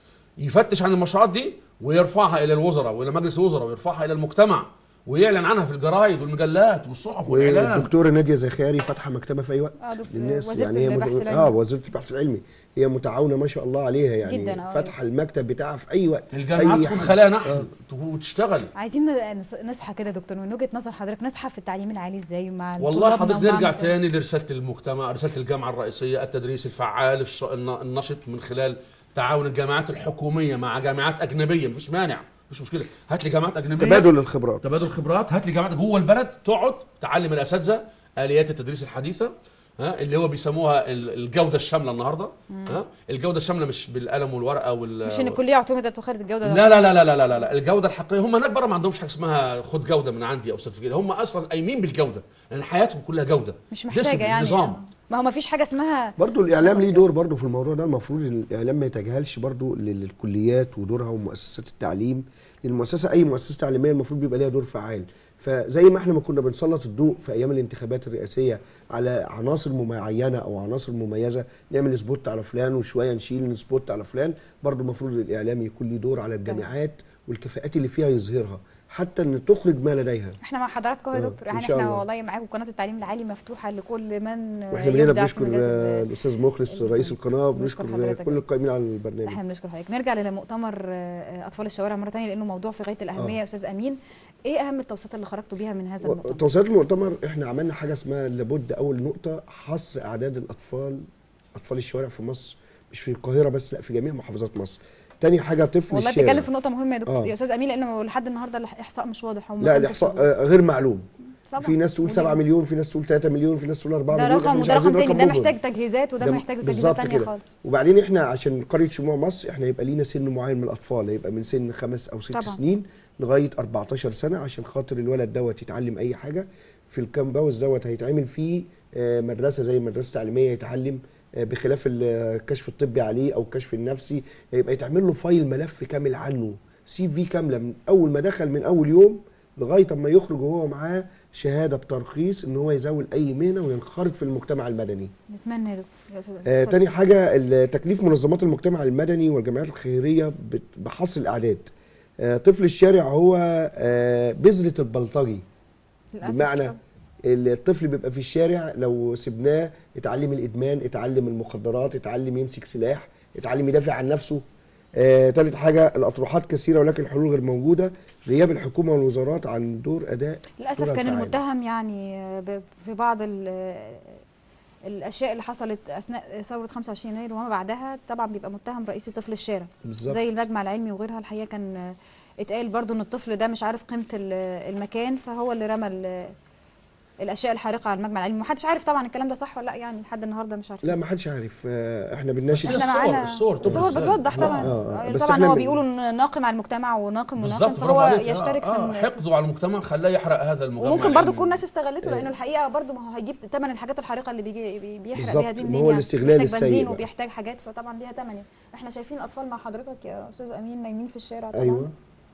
يفتش عن المشروعات دي ويرفعها الى الوزراء والى مجلس الوزراء ويرفعها الى المجتمع ويعلن عنها في الجرايد والمجلات والصحف والاعلام والدكتوره ناديه زكاري فاتحه مكتبه في اي وقت آه، دكتور- للناس وزيرة يعني هي البحث مت- العلمي. اه وزيره البحث العلمي هي متعاونه ما شاء الله عليها يعني جداً، آه. فاتحه المكتب بتاعها في اي وقت الجامعات أي تكون حاجة. خلايا آه. نحل وتشتغل عايزين نص- نصحى كده يا دكتور من وجهه نظر حضرتك نصحى في التعليم العالي ازاي مع والله طلابنا حضرتك ومع نرجع مت- تاني لرساله المجتمع رساله الجامعه الرئيسيه التدريس الفعال الش- الن- النشط من خلال تعاون الجامعات الحكوميه مع جامعات اجنبيه مفيش مانع مفيش مشكله هات لي جامعات اجنبيه تبادل الخبرات تبادل خبرات هات لي جامعات جوه البلد تقعد تعلم الاساتذه اليات التدريس الحديثه ها اللي هو بيسموها ال- الجوده الشامله النهارده ها الجوده الشامله مش بالقلم والورقه وال مش ان الكليه اعتمدت وخدت الجوده لا لا لا لا لا لا لا, لا. الجوده الحقيقيه هم هناك بره ما عندهمش حاجه اسمها خد جوده من عندي او سيرتيفيكيت هم اصلا قايمين بالجوده لان حياتهم كلها جوده مش محتاجه ديسبلين، يعني نظام ما هو ما فيش حاجه اسمها برضو الاعلام ليه دور برضو في الموضوع ده المفروض ان الاعلام ما يتجاهلش برضو لل- للكليات ودورها ومؤسسات التعليم لان المؤسسه اي مؤسسه تعليميه المفروض بيبقى ليها دور فعال فزي ما احنا ما كنا بنسلط الضوء في ايام الانتخابات الرئاسيه على عناصر معينه او عناصر مميزه نعمل سبوت على فلان وشويه نشيل سبوت على فلان برضو المفروض الاعلام يكون ليه دور على الجامعات والكفاءات اللي فيها يظهرها حتى ان تخرج ما لديها احنا مع حضراتكم يا آه، دكتور إن يعني شاء احنا الله. والله معاكم قناه التعليم العالي مفتوحه لكل من واحنا مننا يبدع في بنشكر مجال آه، ال- الاستاذ مخلص رئيس القناه بنشكر بنشكر حضرتك. كل القائمين على البرنامج احنا بنشكر حضرتك نرجع لمؤتمر آه، اطفال الشوارع مره ثانيه لانه موضوع في غايه الاهميه آه. يا استاذ امين ايه اهم التوصيات اللي خرجتوا بيها من هذا المؤتمر توصيات المؤتمر احنا عملنا حاجه اسمها لابد اول نقطه حصر اعداد الاطفال اطفال الشوارع في مصر مش في القاهره بس لا في جميع محافظات مصر تاني حاجه طفل والله الشارع بتتكلم في نقطه مهمه يا دكتور آه. يا استاذ امين لان لحد النهارده الاحصاء مش واضح هم لا كام الاحصاء في الشغل؟ آه، غير معلوم طبعا. في ناس تقول 7 مليون في ناس تقول 3 مليون في ناس تقول 4 ده مليون رقم إحنا مش وده عايزين رقم تاني ده مبهم. محتاج تجهيزات وده ده محتاج تجهيزات بالظبط تانية كده. خالص وبعدين احنا عشان قريه شموع مصر احنا يبقى لينا سن معين من الاطفال هيبقى من سن خمس او ست طبعا. سنين لغايه 14 سنه عشان خاطر الولد دوت يتعلم اي حاجه في الكامباوس دوت هيتعمل فيه آه، مدرسه زي مدرسه تعليميه يتعلم آه، بخلاف الكشف الطبي عليه او الكشف النفسي يبقى يتعمل له فايل ملف كامل عنه سي في كامله من اول ما دخل من اول يوم لغايه اما يخرج وهو معاه شهاده بترخيص ان هو يزاول اي مهنه وينخرط في المجتمع المدني نتمنى يا دكتور يا استاذ آه، اتفضل. تاني حاجة ال- تكليف منظمات المجتمع المدني والجمعيات الخيرية بت- بحصر الأعداد آه، طفل الشارع هو آه، بذرة البلطجي للأسف بمعنى طبعا. الطفل بيبقى في الشارع لو سبناه اتعلم الإدمان اتعلم المخدرات اتعلم يمسك سلاح اتعلم يدافع عن نفسه آه، تالت حاجة الأطروحات كثيرة ولكن الحلول غير موجودة غياب الحكومة والوزارات عن دور أداء للاسف دورها كان الفعال. المتهم يعني ب- في بعض ال- الاشياء اللي حصلت اثناء ثوره 25 يناير وما بعدها طبعا بيبقى متهم رئيس طفل الشارع بالظبط زي المجمع العلمي وغيرها الحقيقه كان اتقال برضو ان الطفل ده مش عارف قيمه ال- المكان فهو اللي رمى ال- الاشياء الحارقه على المجمع العلمي محدش عارف طبعا الكلام ده صح ولا لا يعني لحد النهارده مش عارفين لا ما حدش عارف آه، احنا بنناشد هي احنا الصور- معانا الصور تبرز الصور ذلك. بتوضح طبعا آه، آه، بس طبعا احنا هو من- بيقولوا ان ناقم على المجتمع وناقم وناقم بالظبط فهو برافو عليك. يشترك آه، آه، في حقده على المجتمع خلاه يحرق هذا المجتمع وممكن برضو العلمي. تكون ناس استغلته لانه الحقيقه برضو ما هو هيجيب ثمن الحاجات الحارقه اللي بيجي بي- بيحرق بالظبط، بيها دي ما منين هو يعني؟ الاستغلال بيحتاج السيء بنزين بقى. وبيحتاج حاجات فطبعا ليها ثمن يعني. احنا شايفين اطفال مع حضرتك يا استاذ امين نايمين في الشارع طبعا ايوه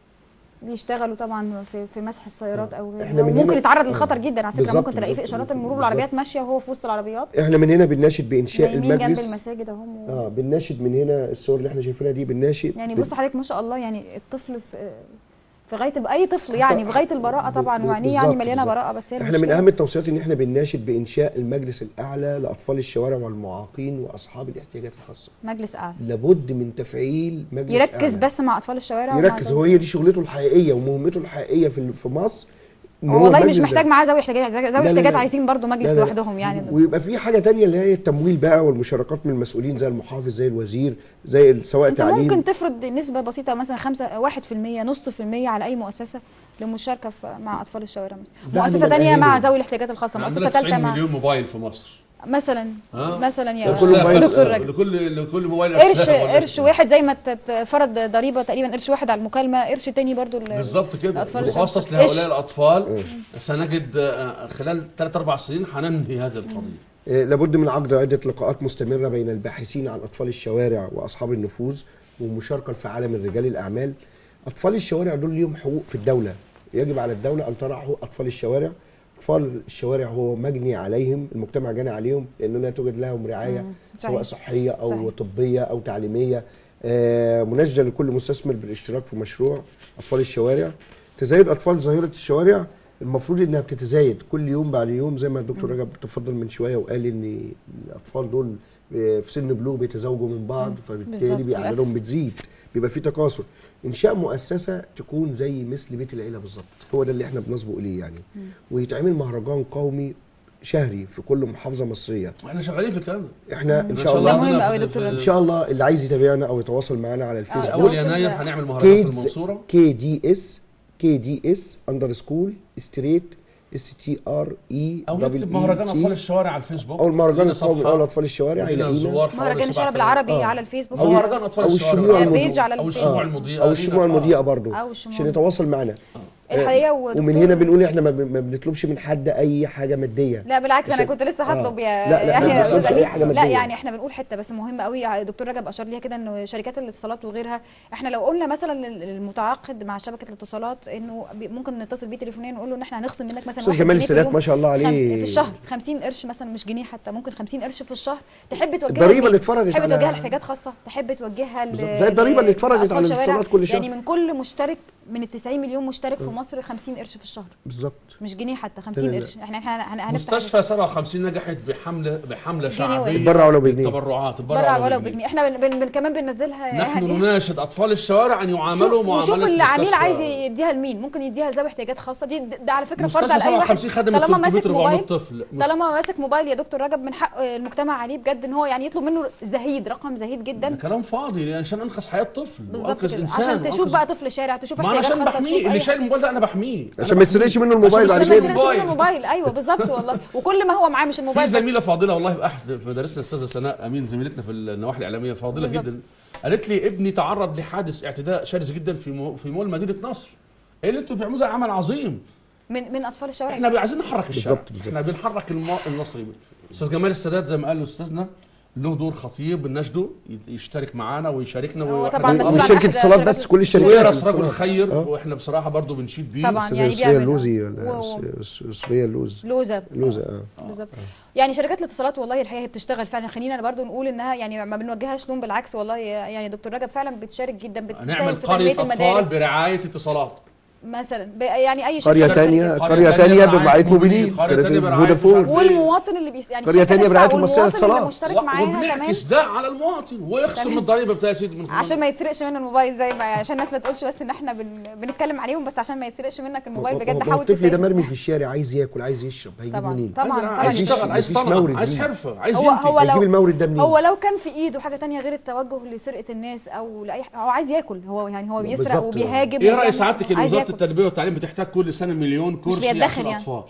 بيشتغلوا طبعا في, في مسح السيارات او إحنا غيرها من وممكن هنا- يتعرض آه. للخطر جدا على فكره بالظبط، ممكن تلاقيه في بالظبط، اشارات المرور بالظبط. والعربيات ماشيه وهو في وسط العربيات احنا من هنا بنناشد بانشاء نايمين جنب المجلس المساجد اهم و... اه بنناشد من هنا الصور اللي احنا شايفينها دي بنناشد يعني بن- بص حضرتك ما شاء الله يعني الطفل في في غايه الب- اي طفل يعني في غايه البراءه طبعا ب- وعينيه يعني بالظبط، مليانه بالظبط. براءه بس هي احنا من المشكلة. اهم التوصيات ان احنا بنناشد بانشاء المجلس الاعلى لاطفال الشوارع والمعاقين واصحاب الاحتياجات الخاصه مجلس اعلى لابد من تفعيل مجلس يركز أعلى. بس مع اطفال الشوارع ومع يركز ذوي- هو هي دي شغلته الحقيقيه ومهمته الحقيقيه في في مصر إن هو والله مش المجلس محتاج ده. معاه ذوي احتياجات ذوي لا، لا، احتياجات لا. عايزين برضو مجلس لا، لا. لوحدهم يعني ويبقى في حاجه تانية اللي هي التمويل بقى والمشاركات من المسؤولين زي المحافظ زي الوزير زي ال- سواء انت تعليم ممكن تفرض نسبه بسيطه مثلا خمسة واحد في المية نص في المية على اي مؤسسه للمشاركه في مع اطفال الشوارع مثلا ده مؤسسه من تانية مع الأهالي. ذوي الاحتياجات الخاصه احنا مؤسسه عندنا ثالثه 90 مع مليون موبايل في مصر مثلا ها؟ مثلا يا ده كله موبايل. دكتور رجب لكل لكل موبايل قرش رسالة ولا قرش رسالة. واحد زي ما ت- فرض ضريبه تقريبا قرش واحد على المكالمه قرش تاني برضو ال- بالظبط كده الأطفال مخصص الشباب. لهؤلاء إيش؟ الاطفال سنجد آه، خلال 3 4 سنين هننهي هذه القضيه آه، لابد من عقد عدة لقاءات مستمرة بين الباحثين عن أطفال الشوارع وأصحاب النفوذ ومشاركة الفعالة من رجال الأعمال أطفال الشوارع دول ليهم حقوق في الدولة يجب على الدولة أن ترعى حقوق أطفال الشوارع أطفال الشوارع هو مجني عليهم المجتمع جنى عليهم لأنه لا توجد لهم رعاية مم. سواء صحيح. صحية أو صحيح. طبية أو تعليمية آه، مناشدة لكل مستثمر بالاشتراك في مشروع أطفال الشوارع تزايد أطفال ظاهرة الشوارع المفروض انها بتتزايد كل يوم بعد يوم زي ما الدكتور رجب تفضل من شويه وقال ان الاطفال دول في سن بلوغ بيتزوجوا من بعض بالظبط، فبالتالي بيعدادهم بتزيد بيبقى في تكاثر انشاء مؤسسه تكون زي مثل بيت العيله بالظبط هو ده اللي احنا بنسبق اليه يعني ويتعمل مهرجان قومي شهري في كل محافظه مصريه احنا شغالين في الكلام ده احنا ان إن شاء الله ده مهم عندنا قوي في- دكتور في- ان شاء الله اللي عايز يتابعنا او يتواصل معنا على في الفيسبوك اول التواصل يناير ده- هنعمل مهرجان في كيدز المنصوره كي دي اس كي دي اس اندر سكول ستريت اس تي ار اي او نكتب مهرجان اطفال الشوارع على الفيسبوك او المهرجان لنا القومي صفحة الاول اطفال الشوارع ولنا يلاقينا زوار حوالي مهرجان الشارع 7000. بالعربي آه. على الفيسبوك او أو- مهرجان اطفال أو الشوارع الشموع آه. المضيئة. بيج على او الفيسبوك. الشموع المضيئه او الشموع لينا- آه. المضيئه برضو أو الشموع عشان المضيئة. يتواصل معنا الحقيقه ومن ودكتور- هنا بنقول احنا ما بن- ما بنطلبش من حد اي حاجه ماديه لا بالعكس انا عشان- كنت لسه آه. هطلب يا لا، لا، يعني ما يا بنطلبش أستاذ أي أمين. حاجة لا مادية. يعني احنا بنقول حته بس مهمه قوي دكتور رجب اشار ليها كده انه شركات الاتصالات وغيرها احنا لو قلنا مثلا المتعاقد مع شبكه الاتصالات انه بي- ممكن نتصل بيه تليفونيا ونقول له ان احنا هنخصم منك مثلا استاذ واحد جمال جنيه في السادات اليوم. ما شاء الله خمس- عليه في الشهر 50 قرش مثلا مش جنيه حتى ممكن 50 قرش في الشهر تحب توجهها الضريبة لمين؟ اللي اتفرضت تحب على- توجهها لاحتياجات خاصه تحب توجهها ل- بالظبط. زي الضريبة اللي اتفرضت لأطفال على شوارع. الاتصالات كل شهر. يعني من كل مشترك من ال 90 مليون مشترك في مصر 50 قرش في الشهر بالظبط مش جنيه حتى لا، 50 لا. قرش احنا احنا هن- هنفتح مستشفى 57 نجحت بحمله بحمله جنيه شعبيه اتبرع ولو بجنيه. تبرعات برع ولو بجنيه احنا بن بن بن كمان بننزلها نحن يعني نناشد اطفال الشوارع ان يعاملوا شوف معامله وشوف العميل مستشفى. عايز يديها لمين ممكن يديها لذوي احتياجات خاصه دي ده على فكره فرض مستشفى على اي واحد 57 خدمت طالما 300 ماسك 400 موبايل طفل طالما ماسك موبايل يا دكتور رجب من حق المجتمع عليه بجد ان هو يعني يطلب منه زهيد رقم زهيد ده جدا كلام فاضي يعني عشان انقذ حياه طفل بالظبط وأنقذ كده إنسان عشان تشوف وأنقذ- بقى طفل شارع تشوف ما انا احتياجات عشان خاصه بحميه تشوف اللي اي شايل الموبايل ده انا بحميه أنا عشان ما بحميه. تسرقش منه الموبايل عشان بعد ما عشان ما كده يسرقش يسرقش منه الموبايل ايوه بالظبط والله وكل ما هو معاه مش في الموبايل بس زميله فاضله والله في احد في مدرسنا الاستاذه سناء امين زميلتنا في النواحي الاعلاميه فاضله بالظبط. جدا قالت لي ابني تعرض لحادث اعتداء شرس جدا في مو في مول مدينه نصر ايه اللي انتوا بتعملوه ده عمل عظيم من من اطفال الشوارع احنا عايزين نحرك الشارع بالظبط، بالظبط. احنا بنحرك المو... المصري استاذ جمال السادات زي ما قال استاذنا له دور خطير بنشده يشترك معانا ويشاركنا هو وإحنا طبعاً بنبقى- مسؤول مش عن شركه أحد اتصالات شركات بس كل الشركات ويرس رجل الاتصالات. خير آه. واحنا بصراحه برضو بنشيد بيه طبعاً. استاذه يعني يوسفيه بيعمل- اللوزي و- و- ولا يوسفيه اللوز لوزه لوزه اه بالظبط يعني شركات الاتصالات والله الحقيقه هي بتشتغل فعلا خلينا برضو نقول انها يعني ما بنوجههاش لهم بالعكس والله يعني دكتور رجب فعلا بتشارك جدا بتساهم هنعمل في قريه تنميه اطفال المدارس برعايه اتصالات مثلا ب- يعني اي قريه شركة- تانية قرية قريه تانية تانية برعاية برعايه موبينيل، موبينيل قرية تانية برعاية فودافون مش عارف والمواطن اللي بيس يعني قرية الشركة تانية نفسها برعاية والمواطن المصرية اللي للاتصالات. مشترك معاها كمان وبنعكس ده على المواطن ويخصم تمام. الضريبه بتاعت سيدي من عشان ما يتسرقش منه الموبايل زي ما عشان الناس ما تقولش بس ان احنا بن... بنتكلم عليهم بس عشان ما يتسرقش منك الموبايل هو- بجد هو حاول الطفل ده تساعد. مرمي في الشارع عايز ياكل عايز يشرب هيجيب طبعا منين طبعا عايز, طبعا عايز يشتغل عايز مفيش صنعه مورد عايز ليه. حرفه عايز هو- ينتج هو لو- هيجيب المورد ده منين هو لو كان في ايده حاجه تانية غير التوجه لسرقه الناس او لاي ح- هو عايز ياكل هو يعني هو بيسرق بالظبط. وبيهاجم ايه راي وبيعمل- سعادتك ان عايز وزاره ياكل. التربيه والتعليم بتحتاج كل سنه مليون كرسي بيدخر عشان يعني. الاطفال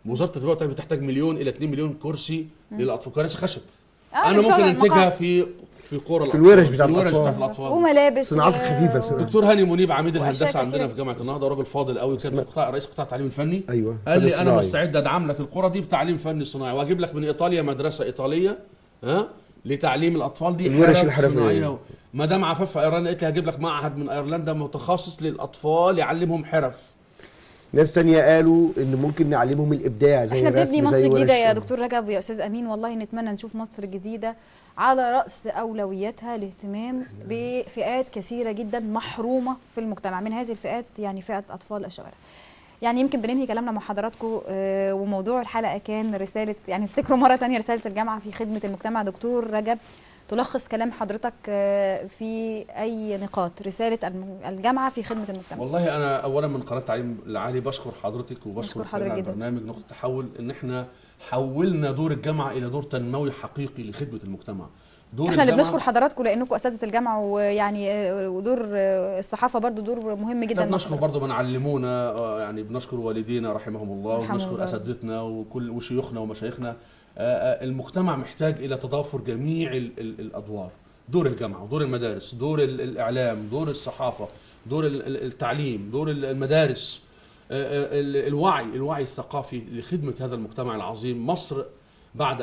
وزاره التربيه والتعليم بتحتاج مليون الى 2 مليون كرسي للاطفال كراسي خشب آه، انا بتوع ممكن انتجها المقاعد. في في قرى في الورش الأطفال، بتاع في الورش الأطفال. بتاع الاطفال وملابس صناعات و- خفيفة سواء. دكتور هاني منيب عميد وأشياء الهندسه عندنا كثيرة. في جامعه النهضه راجل فاضل قوي كان في اسمع. قطاع رئيس قطاع التعليم الفني ايوه قال لي فن انا صناعي. مستعد ادعم لك القرى دي بتعليم فني صناعي واجيب لك من ايطاليا مدرسه ايطاليه ها لتعليم الاطفال دي الورش حرف الحرفية. صناعية. مدام عفاف ايرلندا قالت لي هجيب لك معهد من ايرلندا متخصص للاطفال يعلمهم حرف ناس تانية قالوا ان ممكن نعلمهم الابداع زي احنا بنبني الرسم مصر زي ورش جديده يا الشغل. دكتور رجب ويا استاذ امين والله نتمنى نشوف مصر جديده على راس اولوياتها الاهتمام بفئات كثيره جدا محرومه في المجتمع من هذه الفئات يعني فئه اطفال الشوارع يعني يمكن بننهي كلامنا مع حضراتكم آه، وموضوع الحلقه كان رساله يعني افتكروا مره تانية رساله الجامعه في خدمه المجتمع دكتور رجب تلخص كلام حضرتك آه، في اي نقاط رساله الم- الجامعه في خدمه المجتمع والله انا اولا من قناه تعليم العالي بشكر حضرتك بشكر وبشكر حضرتك حضرتك على جدا. البرنامج نقطه تحول ان احنا حولنا دور الجامعه الى دور تنموي حقيقي لخدمه المجتمع دور احنا اللي الجامعة- بنشكر حضراتكم لانكم اساتذه الجامعه ويعني آه، ودور آه، الصحافه برضو دور مهم جدا احنا مع بنشكر حضراتكم. برضه من علمونا آه، يعني بنشكر والدينا رحمهم الله رحمهم وبنشكر الله. اساتذتنا وكل وشيوخنا ومشايخنا آه، آه، المجتمع محتاج الى تضافر جميع ال ال الادوار دور الجامعه ودور المدارس دور ال الاعلام دور الصحافه دور ال ال- التعليم دور ال- المدارس آه، آه، ال- الوعي الوعي الثقافي لخدمه هذا المجتمع العظيم مصر بعد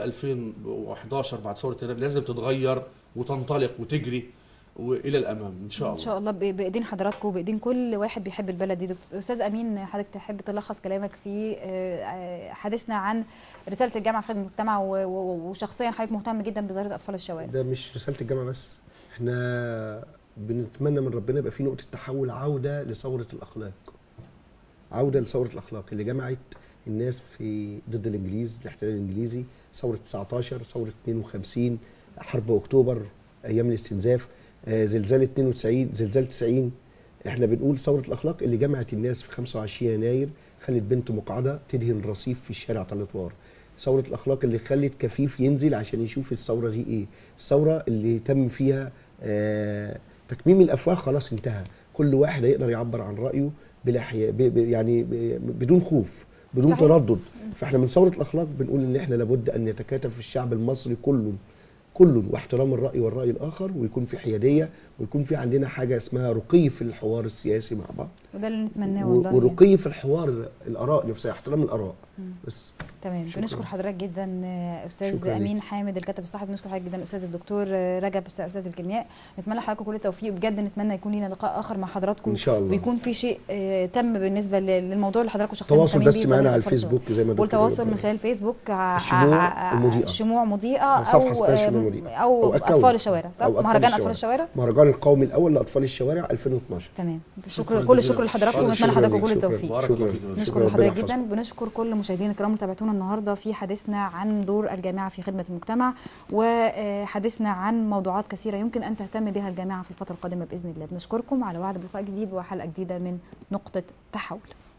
2011 بعد ثوره اليناير لازم تتغير وتنطلق وتجري والى الامام ان شاء ان الله شاء الله ب- بايدين حضراتكم وبايدين كل واحد بيحب البلد دي دكتور استاذ امين حضرتك تحب تلخص كلامك في آه، آه، حديثنا عن رساله الجامعه في خدمه المجتمع و- و- وشخصيا حضرتك مهتم جدا بظاهره اطفال الشوارع ده مش رساله الجامعه بس احنا بنتمنى من ربنا يبقى في نقطه تحول عوده لثوره الاخلاق عوده لثوره الاخلاق اللي جمعت الناس في ضد الانجليز الاحتلال الانجليزي ثوره 19 ثوره 52 حرب اكتوبر ايام الاستنزاف آه، زلزال 92 زلزال 90 احنا بنقول ثوره الاخلاق اللي جمعت الناس في 25 يناير خلت بنت مقعده تدهن الرصيف في الشارع طلطوار ثورة الأخلاق اللي خلت كفيف ينزل عشان يشوف الثورة دي إيه الثورة اللي تم فيها آه تكميم الأفواه خلاص انتهى كل واحد هيقدر يعبر عن رأيه بلا حياء ب- ب- يعني ب- بدون خوف بدون صحيح. تردد فاحنا من ثورة الأخلاق بنقول إن احنا لابد أن يتكاتف الشعب المصري كله كله واحترام الرأي والرأي الآخر ويكون في حيادية ويكون في عندنا حاجة اسمها رقي في الحوار السياسي مع بعض وده اللي نتمناه و- والله ورقي في الحوار الآراء نفسها احترام الآراء مم. بس تمام شكراً. بنشكر حضرتك جدا آه، استاذ شكراً امين حامد الكاتب الصحفي بنشكر حضرتك جدا استاذ الدكتور آه، رجب استاذ الكيمياء نتمنى لحضراتكم كل التوفيق بجد نتمنى يكون لنا لقاء اخر مع حضراتكم إن شاء الله. ويكون في شيء آه، تم بالنسبه لل- للموضوع اللي حضراتكم شخصيا تواصل مهتمين بس بيه، معانا ظاهرة على أطفال الشوارع. الفيسبوك زي ما دكتور والتواصل من ربنا- خلال فيسبوك ع- الشموع ع- المضيئة. شموع مضيئة صفحة أو اسمها شموع آم، مضيئة. أو أو account. أطفال الشوارع صح؟ أو أطفال مهرجان أطفال الشوارع مهرجان القومي الأول لأطفال الشوارع 2012 تمام شكراً شكر كل جزيلاً. الشكر لحضراتكم شكراً ونتمنى شكراً لحضراتكم ليك، كل شكراً. التوفيق بارك الله شكراً. فيك يا دكتور. نشكر ربنا حضرتك يحفظك. جدا بنشكر كل مشاهدينا الكرام متابعتونا النهارده في حديثنا عن دور الجامعه في خدمه المجتمع وحديثنا عن موضوعات كثيره يمكن ان تهتم بها الجامعه في الفتره القادمه باذن الله بنشكركم على وعد بلقاء جديد وحلقه جديده من نقطه تحول